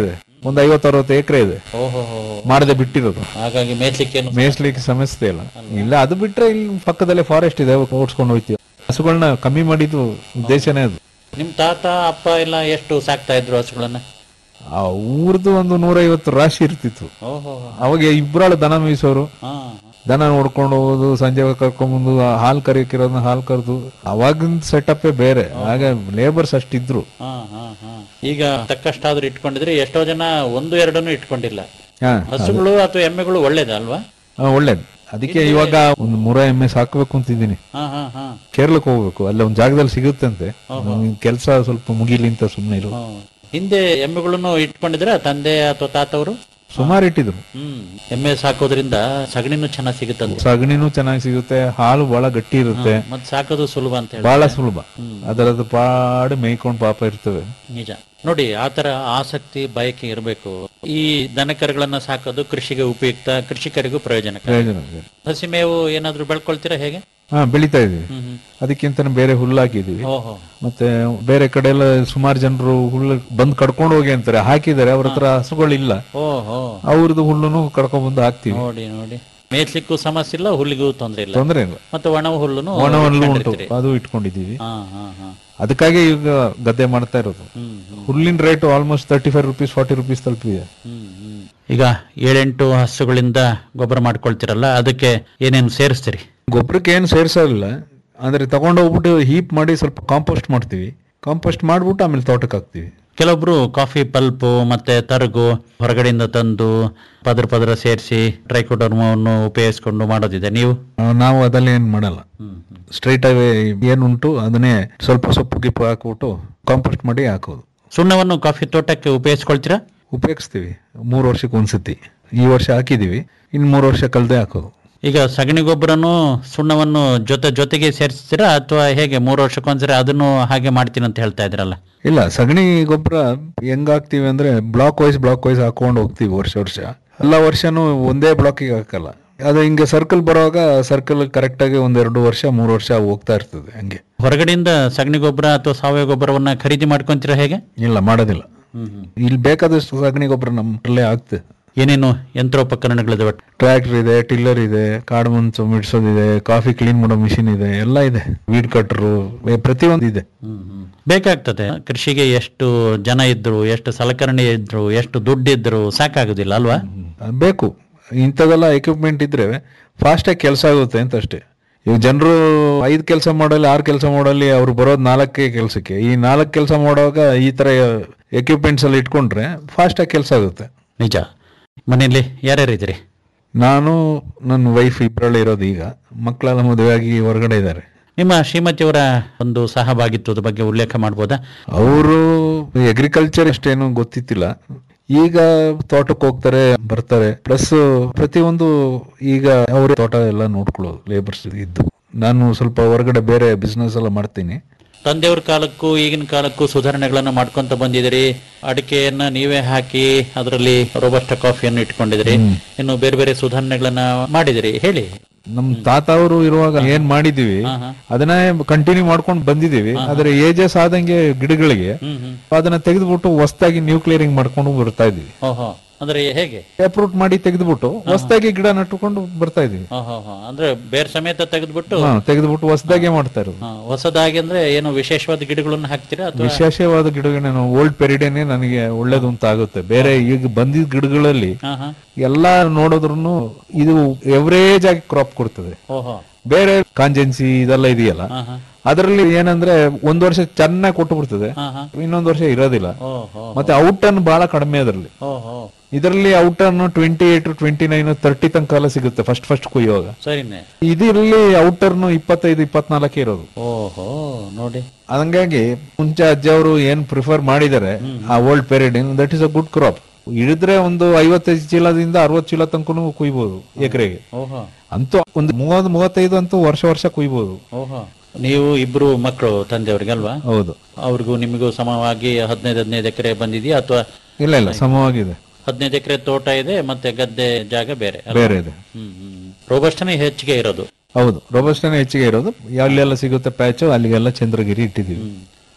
ಒಂದು ಐವತ್ತು ಅರವತ್ತು ಎಕರೆ ಇದೆ ಓಹೋ ಮಾಡದೆ ಬಿಟ್ಟಿರೋದು ಹಾಗಾಗಿ ಮೇಯ್ಸ್ಲಿಕ್ಕೇನು ಮೇಯಿಸ್ಲಿಕ್ಕೆ ಸಮಸ್ಯೆ ಇಲ್ಲ ಇಲ್ಲ ಅದು ಬಿಟ್ರೆ ಇಲ್ಲಿ ಪಕ್ಕದಲ್ಲೇ ಫಾರೆಸ್ಟ್ ಇದೆ ಓಡಿಸ್ಕೊಂಡು ಹೋಗ್ತೀವಿ ಹಸುಗಳನ್ನ ಕಮ್ಮಿ ಮಾಡಿದ್ದು ಉದ್ದೇಶನೇ ಅದು ನಿಮ್ ತಾತ ಅಪ್ಪ ಎಲ್ಲ ಎಷ್ಟು ಸಾಕ್ತಾ ಇದ್ರು ಹಸುಗಳನ್ನ ಆ ಊರ್ದು ಒಂದು ನೂರೈವತ್ತು ರಾಶಿ ಇರ್ತಿತ್ತು ಓಹೋ ಅವಾಗ ಇಬ್ಬರಾಳು ದನ ಮೇಯಿಸೋರು ಹಾ ದನ ನೋಡ್ಕೊಂಡು ಹೋಗೋದು ಸಂಜೆ ಕರ್ಕೊಂಡ್ಬಂದು ಆ ಹಾಲ್ ಕರಿಕಿರೋದನ್ನ ಹಾಲ್ ಕರೆದು ಅವಾಗಿನ ಸೆಟಪ್ಪೇ ಬೇರೆ ಆಗ ಲೇಬರ್ಸ್ ಅಷ್ಟಿದ್ರು ಹಾ ಹಾ ಹಾ ಈಗ ತಕ್ಕಷ್ಟಾದ್ರೂ ಇಟ್ಕೊಂಡಿದ್ರೆ ಎಷ್ಟೋ ಜನ ಒಂದು ಎರಡನ್ನು ಇಟ್ಕೊಂಡಿಲ್ಲ ಹಾ, ಹಸುಗಳು ಅಥವಾ ಎಮ್ಮೆಗಳು ಒಳ್ಳೇದಲ್ವಾ ಹಾ, ಒಳ್ಳೇದು ಅದಕ್ಕೆ ಇವಾಗ ಒಂದು ಮೂರ ಎಮ್ಮೆ ಸಾಕ್ಬೇಕು ಅಂತಿದ್ದೀನಿ ಹಾ ಹಾ ಹಾ ಕೇರಳಕ್ಕೆ ಹೋಗ್ಬೇಕು ಅಲ್ಲಿ ಒಂದ್ ಜಾಗದಲ್ಲಿ ಸಿಗುತ್ತಂತೆ ಕೆಲಸ ಸ್ವಲ್ಪ ಮುಗಿಲಿ ಅಂತ ಸುಮ್ಮನೆ ಇರು ಹಿಂದೆ ಎಮ್ಮೆಗಳನ್ನು ಇಟ್ಕೊಂಡಿದ್ರೆ ತಂದೆ ಅಥವಾ ತಾತವರು ಸುಮಾರು ಇಟ್ಟಿದ್ರು ಹ್ಮ್ ಎಮ್ಮೆ ಸಾಕೋದ್ರಿಂದ ಸಗಣಿನೂ ಚೆನ್ನಾಗಿ ಸಿಗುತ್ತಂತೆ ಸಗಣಿನೂ ಚೆನ್ನಾಗಿ ಸಿಗುತ್ತೆ ಹಾಲು ಬಹಳ ಗಟ್ಟಿ ಇರುತ್ತೆ ಮತ್ ಸಾಕೋದು ಸುಲಭ ಅಂತ ಹೇಳಿ ಬಹಳ ಸುಲಭ ಅದರದ್ದು ಪಾಡು ಮೇಯ್ಕೊಂಡು ಪಾಪ ಇರ್ತವೆ ನಿಜ ನೋಡಿ ಆತರ ಆಸಕ್ತಿ ಬಯಕೆ ಇರಬೇಕು ಈ ದನಕರುಗಳನ್ನ ಸಾಕೋದು ಕೃಷಿಗೆ ಉಪಯುಕ್ತ ಕೃಷಿಕರಿಗೂ ಪ್ರಯೋಜನ ಪ್ರಯೋಜನ ಇದೆ. ಹಸಿ ಮೇವು ಏನಾದ್ರು ಬೆಳ್ಕೊಳ್ತೀರಾ ಹೇಗೆ ಹಾ ಬೆಳಿತಾ ಇದೀವಿ ಹ್ಮ್ ಹ್ಮ್. ಅದಕ್ಕಿಂತ ಬೇರೆ ಹುಲ್ಲು ಹಾಕಿದೀವಿ ಓಹೋ ಮತ್ತೆ ಬೇರೆ ಕಡೆ ಎಲ್ಲ ಸುಮಾರು ಜನರು ಹುಲ್ಲು ಬಂದ್ ಕಡ್ಕೊಂಡು ಹೋಗಿ ಅಂತಾರೆ ಹಾಕಿದ್ದಾರೆ ಅವ್ರ ಹತ್ರ ಹಸುಗಳಿಲ್ಲ ಓಹೋ ಅವ್ರದ್ದು ಹುಲ್ಲುನು ಕಡ್ಕೊಂಡ್ ಬಂದು ಹಾಕ್ತಿವಿ ನೋಡಿ ನೋಡಿ ಮೇಯ್ಸ್ಲಿಕ್ಕೂ ಸಮಸ್ಯೆ ಇಲ್ಲ ಹುಲ್ಲಿಗೂ ತೊಂದ್ರೆ ಇಲ್ಲ ತೊಂದ್ರೆ ಇಲ್ಲ ಮತ್ತೆ ಒಣ ಹುಲ್ಲುನು ಒಣ ಹುಲ್ಲು ಉಂಟು ಇಟ್ಕೊಂಡಿರ್ತೀರಿ. ಅದು ಇಟ್ಕೊಂಡಿದೀವಿ ಹಾ ಹಾ ಹಾ ಅದಕ್ಕಾಗಿ ಈಗ ಗದ್ದೆ ಮಾಡ್ತಾ ಇರೋದು ಹ್ಮ್ ಹುಲ್ಲಿನ rate almost thirty five rupees forty rupees ತಲುಪಿದೆ ಹ್ಮ್ ಹ್ಮ್ ಈಗ ಏಳೆಂಟು ಹಸುಗಳಿಂದ ಗೊಬ್ಬರ ಮಾಡ್ಕೊಳ್ತಿರಲ್ಲ ಅದಕ್ಕೆ ಏನೇನು ಸೇರಿಸ್ತೀರಿ ಗೊಬ್ಬರಕ್ಕೆ ಏನು ಸೇರ್ಸಲ್ಲ ಅಂದ್ರೆ ತಗೊಂಡೋಗ್ಬಿಟ್ಟು ಹೀಪ್ ಮಾಡಿ ಸ್ವಲ್ಪ ಕಾಂಪೋಸ್ಟ್ ಮಾಡ್ತೀವಿ ಕಾಂಪೋಸ್ಟ್ ಮಾಡ್ಬಿಟ್ಟು ಆಮೇಲೆ ತೋಟಕ್ಕೆ ಹಾಕ್ತಿವಿ ಕೆಲವೊಬ್ರು ಕಾಫಿ ಪಲ್ಪು ಮತ್ತೆ ತರಗು ಹೊರಗಡೆಯಿಂದ ತಂದು ಪದ್ರ ಪದ್ರ ಸೇರಿಸಿ ಟ್ರೈಕೋಡರ್ಮವನ್ನು ಉಪಯೋಗಿಸ್ಕೊಂಡು ಮಾಡೋದಿದೆ ನೀವು ಆ, ನಾವು ಅದೆಲ್ಲ ಏನ್ ಮಾಡಲ್ಲ ಸ್ಟ್ರೈಟ್ ಅವೇ ಏನುಂಟು ಅದನ್ನೇ ಸ್ವಲ್ಪ ಸೊಪ್ಪು ಗಿಪ್ಪು ಹಾಕ್ಬಿಟ್ಟು ಕಾಂಪೋಸ್ಟ್ ಮಾಡಿ ಹಾಕೋದು ಸುಣ್ಣವನ್ನು ಕಾಫಿ ತೋಟಕ್ಕೆ ಉಪಯೋಗಿಸ್ಕೊಳ್ತೀರಾ ಉಪಯೋಗಿಸ್ತೀವಿ ಮೂರು ವರ್ಷಕ್ಕೆ ಒಂದ್ಸತಿ ಈ ವರ್ಷ ಹಾಕಿದೀವಿ ಇನ್ ಮೂರು ವರ್ಷ ಕಲ್ದೆ ಹಾಕೋದು ಈಗ ಸಗಣಿ ಗೊಬ್ಬರನು ಸುಣ್ಣವನ್ನು ಜೊತೆ ಜೊತೆಗೆ ಸೇರಿಸ್ತೀರಾ ಅಥವಾ ಹೇಗೆ ಮೂರು ವರ್ಷಕ್ಕೊಂದ್ಸರಿ ಅದನ್ನು ಹಾಗೆ ಮಾಡ್ತೀನಿ ಅಂತ ಹೇಳ್ತಾ ಇದ್ರಲ್ಲ ಇಲ್ಲ ಸಗಣಿ ಗೊಬ್ಬರ ಹೆಂಗ್ ಹಾಕ್ತಿವಿ ಅಂದ್ರೆ ಬ್ಲಾಕ್ ವೈಸ್ ಬ್ಲಾಕ್ ವೈಸ್ ಹಾಕೊಂಡು ಹೋಗ್ತೀವಿ ವರ್ಷ ವರ್ಷ ಎಲ್ಲ ವರ್ಷನೂ ಒಂದೇ ಬ್ಲಾಕಿಗೆ ಹಾಕಲ್ಲ ಅದು ಹಿಂಗೆ ಸರ್ಕಲ್ ಬರುವಾಗ ಸರ್ಕಲ್ ಕರೆಕ್ಟ್ ಆಗಿ ಒಂದೆರಡು ವರ್ಷ ಮೂರು ವರ್ಷ ಹೋಗ್ತಾ ಇರ್ತದೆ ಹಂಗೆ ಹೊರಗಡೆಯಿಂದ ಸಗಣಿ ಗೊಬ್ಬರ ಅಥವಾ ಸಾವಯವ ಗೊಬ್ಬರವನ್ನ ಖರೀದಿ ಮಾಡ್ಕೊಂತೀರಾ ಹೇಗೆ ಇಲ್ಲ ಮಾಡೋದಿಲ್ಲ ಇಲ್ಲಿ ಬೇಕಾದಷ್ಟು ಸಗಣಿ ಗೊಬ್ಬರ ನಮ್ಮಲ್ಲೇ ಆಗ್ತದೆ ಏನೇನು ಯಂತ್ರೋಪಕರಣಗಳಿದಾವೆ ಟ್ರ್ಯಾಕ್ಟರ್ ಇದೆ ಟಿಲ್ಲರ್ ಇದೆ ಕಾಡು ಮಂಚು ಮಿಡ್ಸೋದಿದೆ ಕಾಫಿ ಕ್ಲೀನ್ ಮಾಡೋ ಮಿಷಿನ್ ಇದೆ ಎಲ್ಲ ಇದೆ ವೀಡ್ ಕಟ್ರು ಪ್ರತಿಯೊಂದು ಇದೆ ಬೇಕಾಗ್ತದೆ ಕೃಷಿಗೆ ಎಷ್ಟು ಜನ ಇದ್ರು ಎಷ್ಟು ಸಲಕರಣೆ ಇದ್ರು ಎಷ್ಟು ದುಡ್ಡಿದ್ರು ಸಾಕಾಗುದಿಲ್ಲ ಅಲ್ವಾ ಅದ್ ಬೇಕು ಇಂಥದೆಲ್ಲ ಎಕ್ವಿಪ್ಮೆಂಟ್ ಇದ್ರೆ ಫಾಸ್ಟಾಗಿ ಕೆಲಸ ಆಗುತ್ತೆ ಅಂತ ಅಷ್ಟೇ ಈಗ ಜನರು ಐದು ಕೆಲಸ ಮಾಡಲಿ ಆರು ಕೆಲಸ ಮಾಡಲಿ ಅವ್ರು ಬರೋದು ನಾಲ್ಕೇ ಕೆಲಸಕ್ಕೆ ಈ ನಾಲ್ಕು ಕೆಲಸ ಮಾಡುವಾಗ ಈ ತರ ಎಕ್ವಿಪ್ಮೆಂಟ್ಸ್ ಎಲ್ಲ ಇಟ್ಕೊಂಡ್ರೆ ಫಾಸ್ಟಾಗಿ ಕೆಲಸ ಆಗುತ್ತೆ ನಿಜ ಮನೆಯಲ್ಲಿ ಯಾರ್ಯಾರು ಇದ್ದೀರಿ ನಾನು ನನ್ನ ವೈಫ್ ಇಬ್ಬರಲ್ಲಿ ಇರೋದು ಈಗ ಮಕ್ಕಳೆಲ್ಲ ಮದುವೆಯಾಗಿ ಹೊರಗಡೆ ಇದ್ದಾರೆ ನಿಮ್ಮ ಶ್ರೀಮತಿಯವರ ಒಂದು ಸಹಭಾಗಿತ್ವದ ಬಗ್ಗೆ ಉಲ್ಲೇಖ ಮಾಡ್ಬೋದಾ ಅವರು ಅಗ್ರಿಕಲ್ಚರ್ ಅಷ್ಟೇನು ಗೊತ್ತಿತ್ತಿಲ್ಲ ಈಗ ತೋಟಕ್ಕೆ ಹೋಗ್ತಾರೆ ಬರ್ತಾರೆ ಪ್ಲಸ್ ಪ್ರತಿಯೊಂದು ಈಗ ಅವರೇ ತೋಟ ಎಲ್ಲ ನೋಡ್ಕೊಳ್ಳೋದು ಲೇಬರ್ಸ್ ಇದ್ದು ನಾನು ಸ್ವಲ್ಪ ಹೊರಗಡೆ ಬೇರೆ ಬಿಸ್ನೆಸ್ ಎಲ್ಲ ಮಾಡ್ತೀನಿ ತಂದೆಯವ್ರ ಕಾಲಕ್ಕೂ ಈಗಿನ ಕಾಲಕ್ಕೂ ಸುಧಾರಣೆಗಳನ್ನ ಮಾಡ್ಕೊಂತ ಬಂದಿದ್ದೀರಿ ಅಡಿಕೆಯನ್ನ ನೀವೇ ಹಾಕಿ ಅದರಲ್ಲಿ ರೋಬಸ್ಟ ಕಾಫಿಯನ್ನು ಇಟ್ಕೊಂಡಿದ್ದೀರಿ ಇನ್ನು ಬೇರೆ ಬೇರೆ ಸುಧಾರಣೆಗಳನ್ನ ಮಾಡಿದಿರಿ ಹೇಳಿ ನಮ್ ತಾತ ಅವರು ಇರುವಾಗ ಏನ್ ಮಾಡಿದೀವಿ ಅದನ್ನ ಕಂಟಿನ್ಯೂ ಮಾಡ್ಕೊಂಡು ಬಂದಿದೀವಿ ಆದ್ರೆ ಏಜಸ್ ಆದಂಗೆ ಗಿಡಗಳಿಗೆ ಅದನ್ನ ತೆಗೆದ್ಬಿಟ್ಟು ಹೊಸದಾಗಿ ನ್ಯೂಕ್ಲಿಯರಿಂಗ್ ಮಾಡ್ಕೊಂಡು ಬರ್ತಾ ಇದೀವಿ ಓಹೋ ಅಂದ್ರೆ ಹೇಗೆ ಅಪ್ರೂಟ್ ಮಾಡಿ ತೆಗೆದ್ಬಿಟ್ಟು ಹೊಸದಾಗಿ ಗಿಡ ನಟ್ಟುಕೊಂಡು ಬರ್ತಾ ಇದೀವಿ ಓಹೋ ಹೋ. ಅಂದ್ರೆ ಬೇರ್ ಸಮೇತ ತೆಗೆದ್ಬಿಟ್ಟು ಹಾ, ತೆಗೆದ್ಬಿಟ್ಟು ಹೊಸದಾಗೆ ಮಾಡ್ತಾ ಇರೋದು ಹಾ, ಹೊಸದಾಗಿ ಅಂದ್ರೆ ಏನು ವಿಶೇಷವಾದ ಗಿಡಗಳನ್ನ ಹಾಕ್ತೀರಾ ಅಥವಾ ವಿಶೇಷವಾದ ಗಿಡಗಳನ್ನ ಓಲ್ಡ್ ಪೆರಿಡೇನೆ ನನಗೆ ಒಳ್ಳೇದು ಅಂತ ಆಗುತ್ತೆ ಬೇರೆ ಈಗ ಬಂದಿದ್ ಗಿಡಗಳಲ್ಲಿ ಹಾ ಹಾ ಎಲ್ಲಾ ನೋಡಿದ್ರು ಇದು ಎವರೇಜ್ ಆಗಿ ಕ್ರಾಪ್ ಕೊಡ್ತದೆ ಓಹೋ ಬೇರೆ ಕಾಂಜೆನ್ಸಿ ಇದೆಲ್ಲ ಇದೆಯಲ್ಲ ಹಾ ಹಾ ಅದರಲ್ಲಿ ಏನಂದ್ರೆ ಒಂದ್ ವರ್ಷ ಚೆನ್ನಾಗಿ ಕೊಟ್ಟು ಬಿಡ್ತದೆ ಹಾ ಹಾ ಇನ್ನೊಂದ್ ವರ್ಷ ಇರೋದಿಲ್ಲ ಓಹೋ ಮತ್ತೆ ಔಟ್ ಅನ್ನು ಬಹಳ ಕಡಿಮೆ ಅದರಲ್ಲಿ ಓಹೋ ಇದರಲ್ಲಿ ಔಟ್ ಅನ್ನು twenty eight twenty nine thirty ತನಕ ಎಲ್ಲ ಸಿಗುತ್ತೆ ಫಸ್ಟ್ ಫಸ್ಟ್ ಕುಯ್ಯುವಾಗ ಸರಿನೇ ಇದರಲ್ಲಿ ಔಟರ್ನು ಇಪ್ಪತ್ತೈದು ಇಪ್ಪತ್ನಾಲ್ಕೇ ಇರೋದು ಓಹೋ ನೋಡಿ ಹಂಗಾಗಿ ಮುಂಚೆ ಅಜ್ಜ ಅವರು ಏನ್ ಪ್ರಿಫರ್ ಮಾಡಿದ್ದಾರೆ ಆ old period that is a good crop ಇಳಿದ್ರೆ ಒಂದು ಐವತ್ತೈದು ಚೀಲದಿಂದ ಅರವತ್ತು ಚೀಲ ತನಕನು ಕುಯ್ಬೋದು ಎಕರೆಗೆ ಓಹೋ ಅಂತೂ ಒಂದು ಮೂವತ್ ಮೂವತ್ತೈದು ಅಂತೂ ವರ್ಷ ವರ್ಷ ಕುಯ್ಬೋದು ಓಹೋ ನೀವು ಇಬ್ರು ಮಕ್ಕಳು ತಂದೆಯವ್ರಿಗೆ ಅಲ್ವಾ ಹೌದು ಅವ್ರಿಗೂ ನಿಮಗೂ ಸಮವಾಗಿ ಹದಿನೈದು ಹದಿನೈದು ಎಕರೆ ಬಂದಿದೆಯಾ ಅಥವಾ ಇಲ್ಲ ಇಲ್ಲ ಸಮವಾಗಿದೆ ಹದಿನೈದು ಎಕರೆ ತೋಟ ಇದೆ ಮತ್ತೆ ಗದ್ದೆ ಜಾಗ ಬೇರೆ ಅಲ್ವಾ? ಬೇರೆ ಇದೆ ಹ್ಮ್ ಹ್ಮ್ ರೋಬಸ್ಟನೇ ಹೆಚ್ಚಿಗೆ ಇರೋದು ಹೌದು ರೋಬಸ್ಟನೇ ಹೆಚ್ಚಿಗೆ ಇರೋದು ಅಲ್ಲೆಲ್ಲ ಸಿಗುತ್ತೆ ಪ್ಯಾಚು ಅಲ್ಲಿಗೆಲ್ಲ ಚಂದ್ರಗಿರಿ ಇಟ್ಟಿದೀವಿ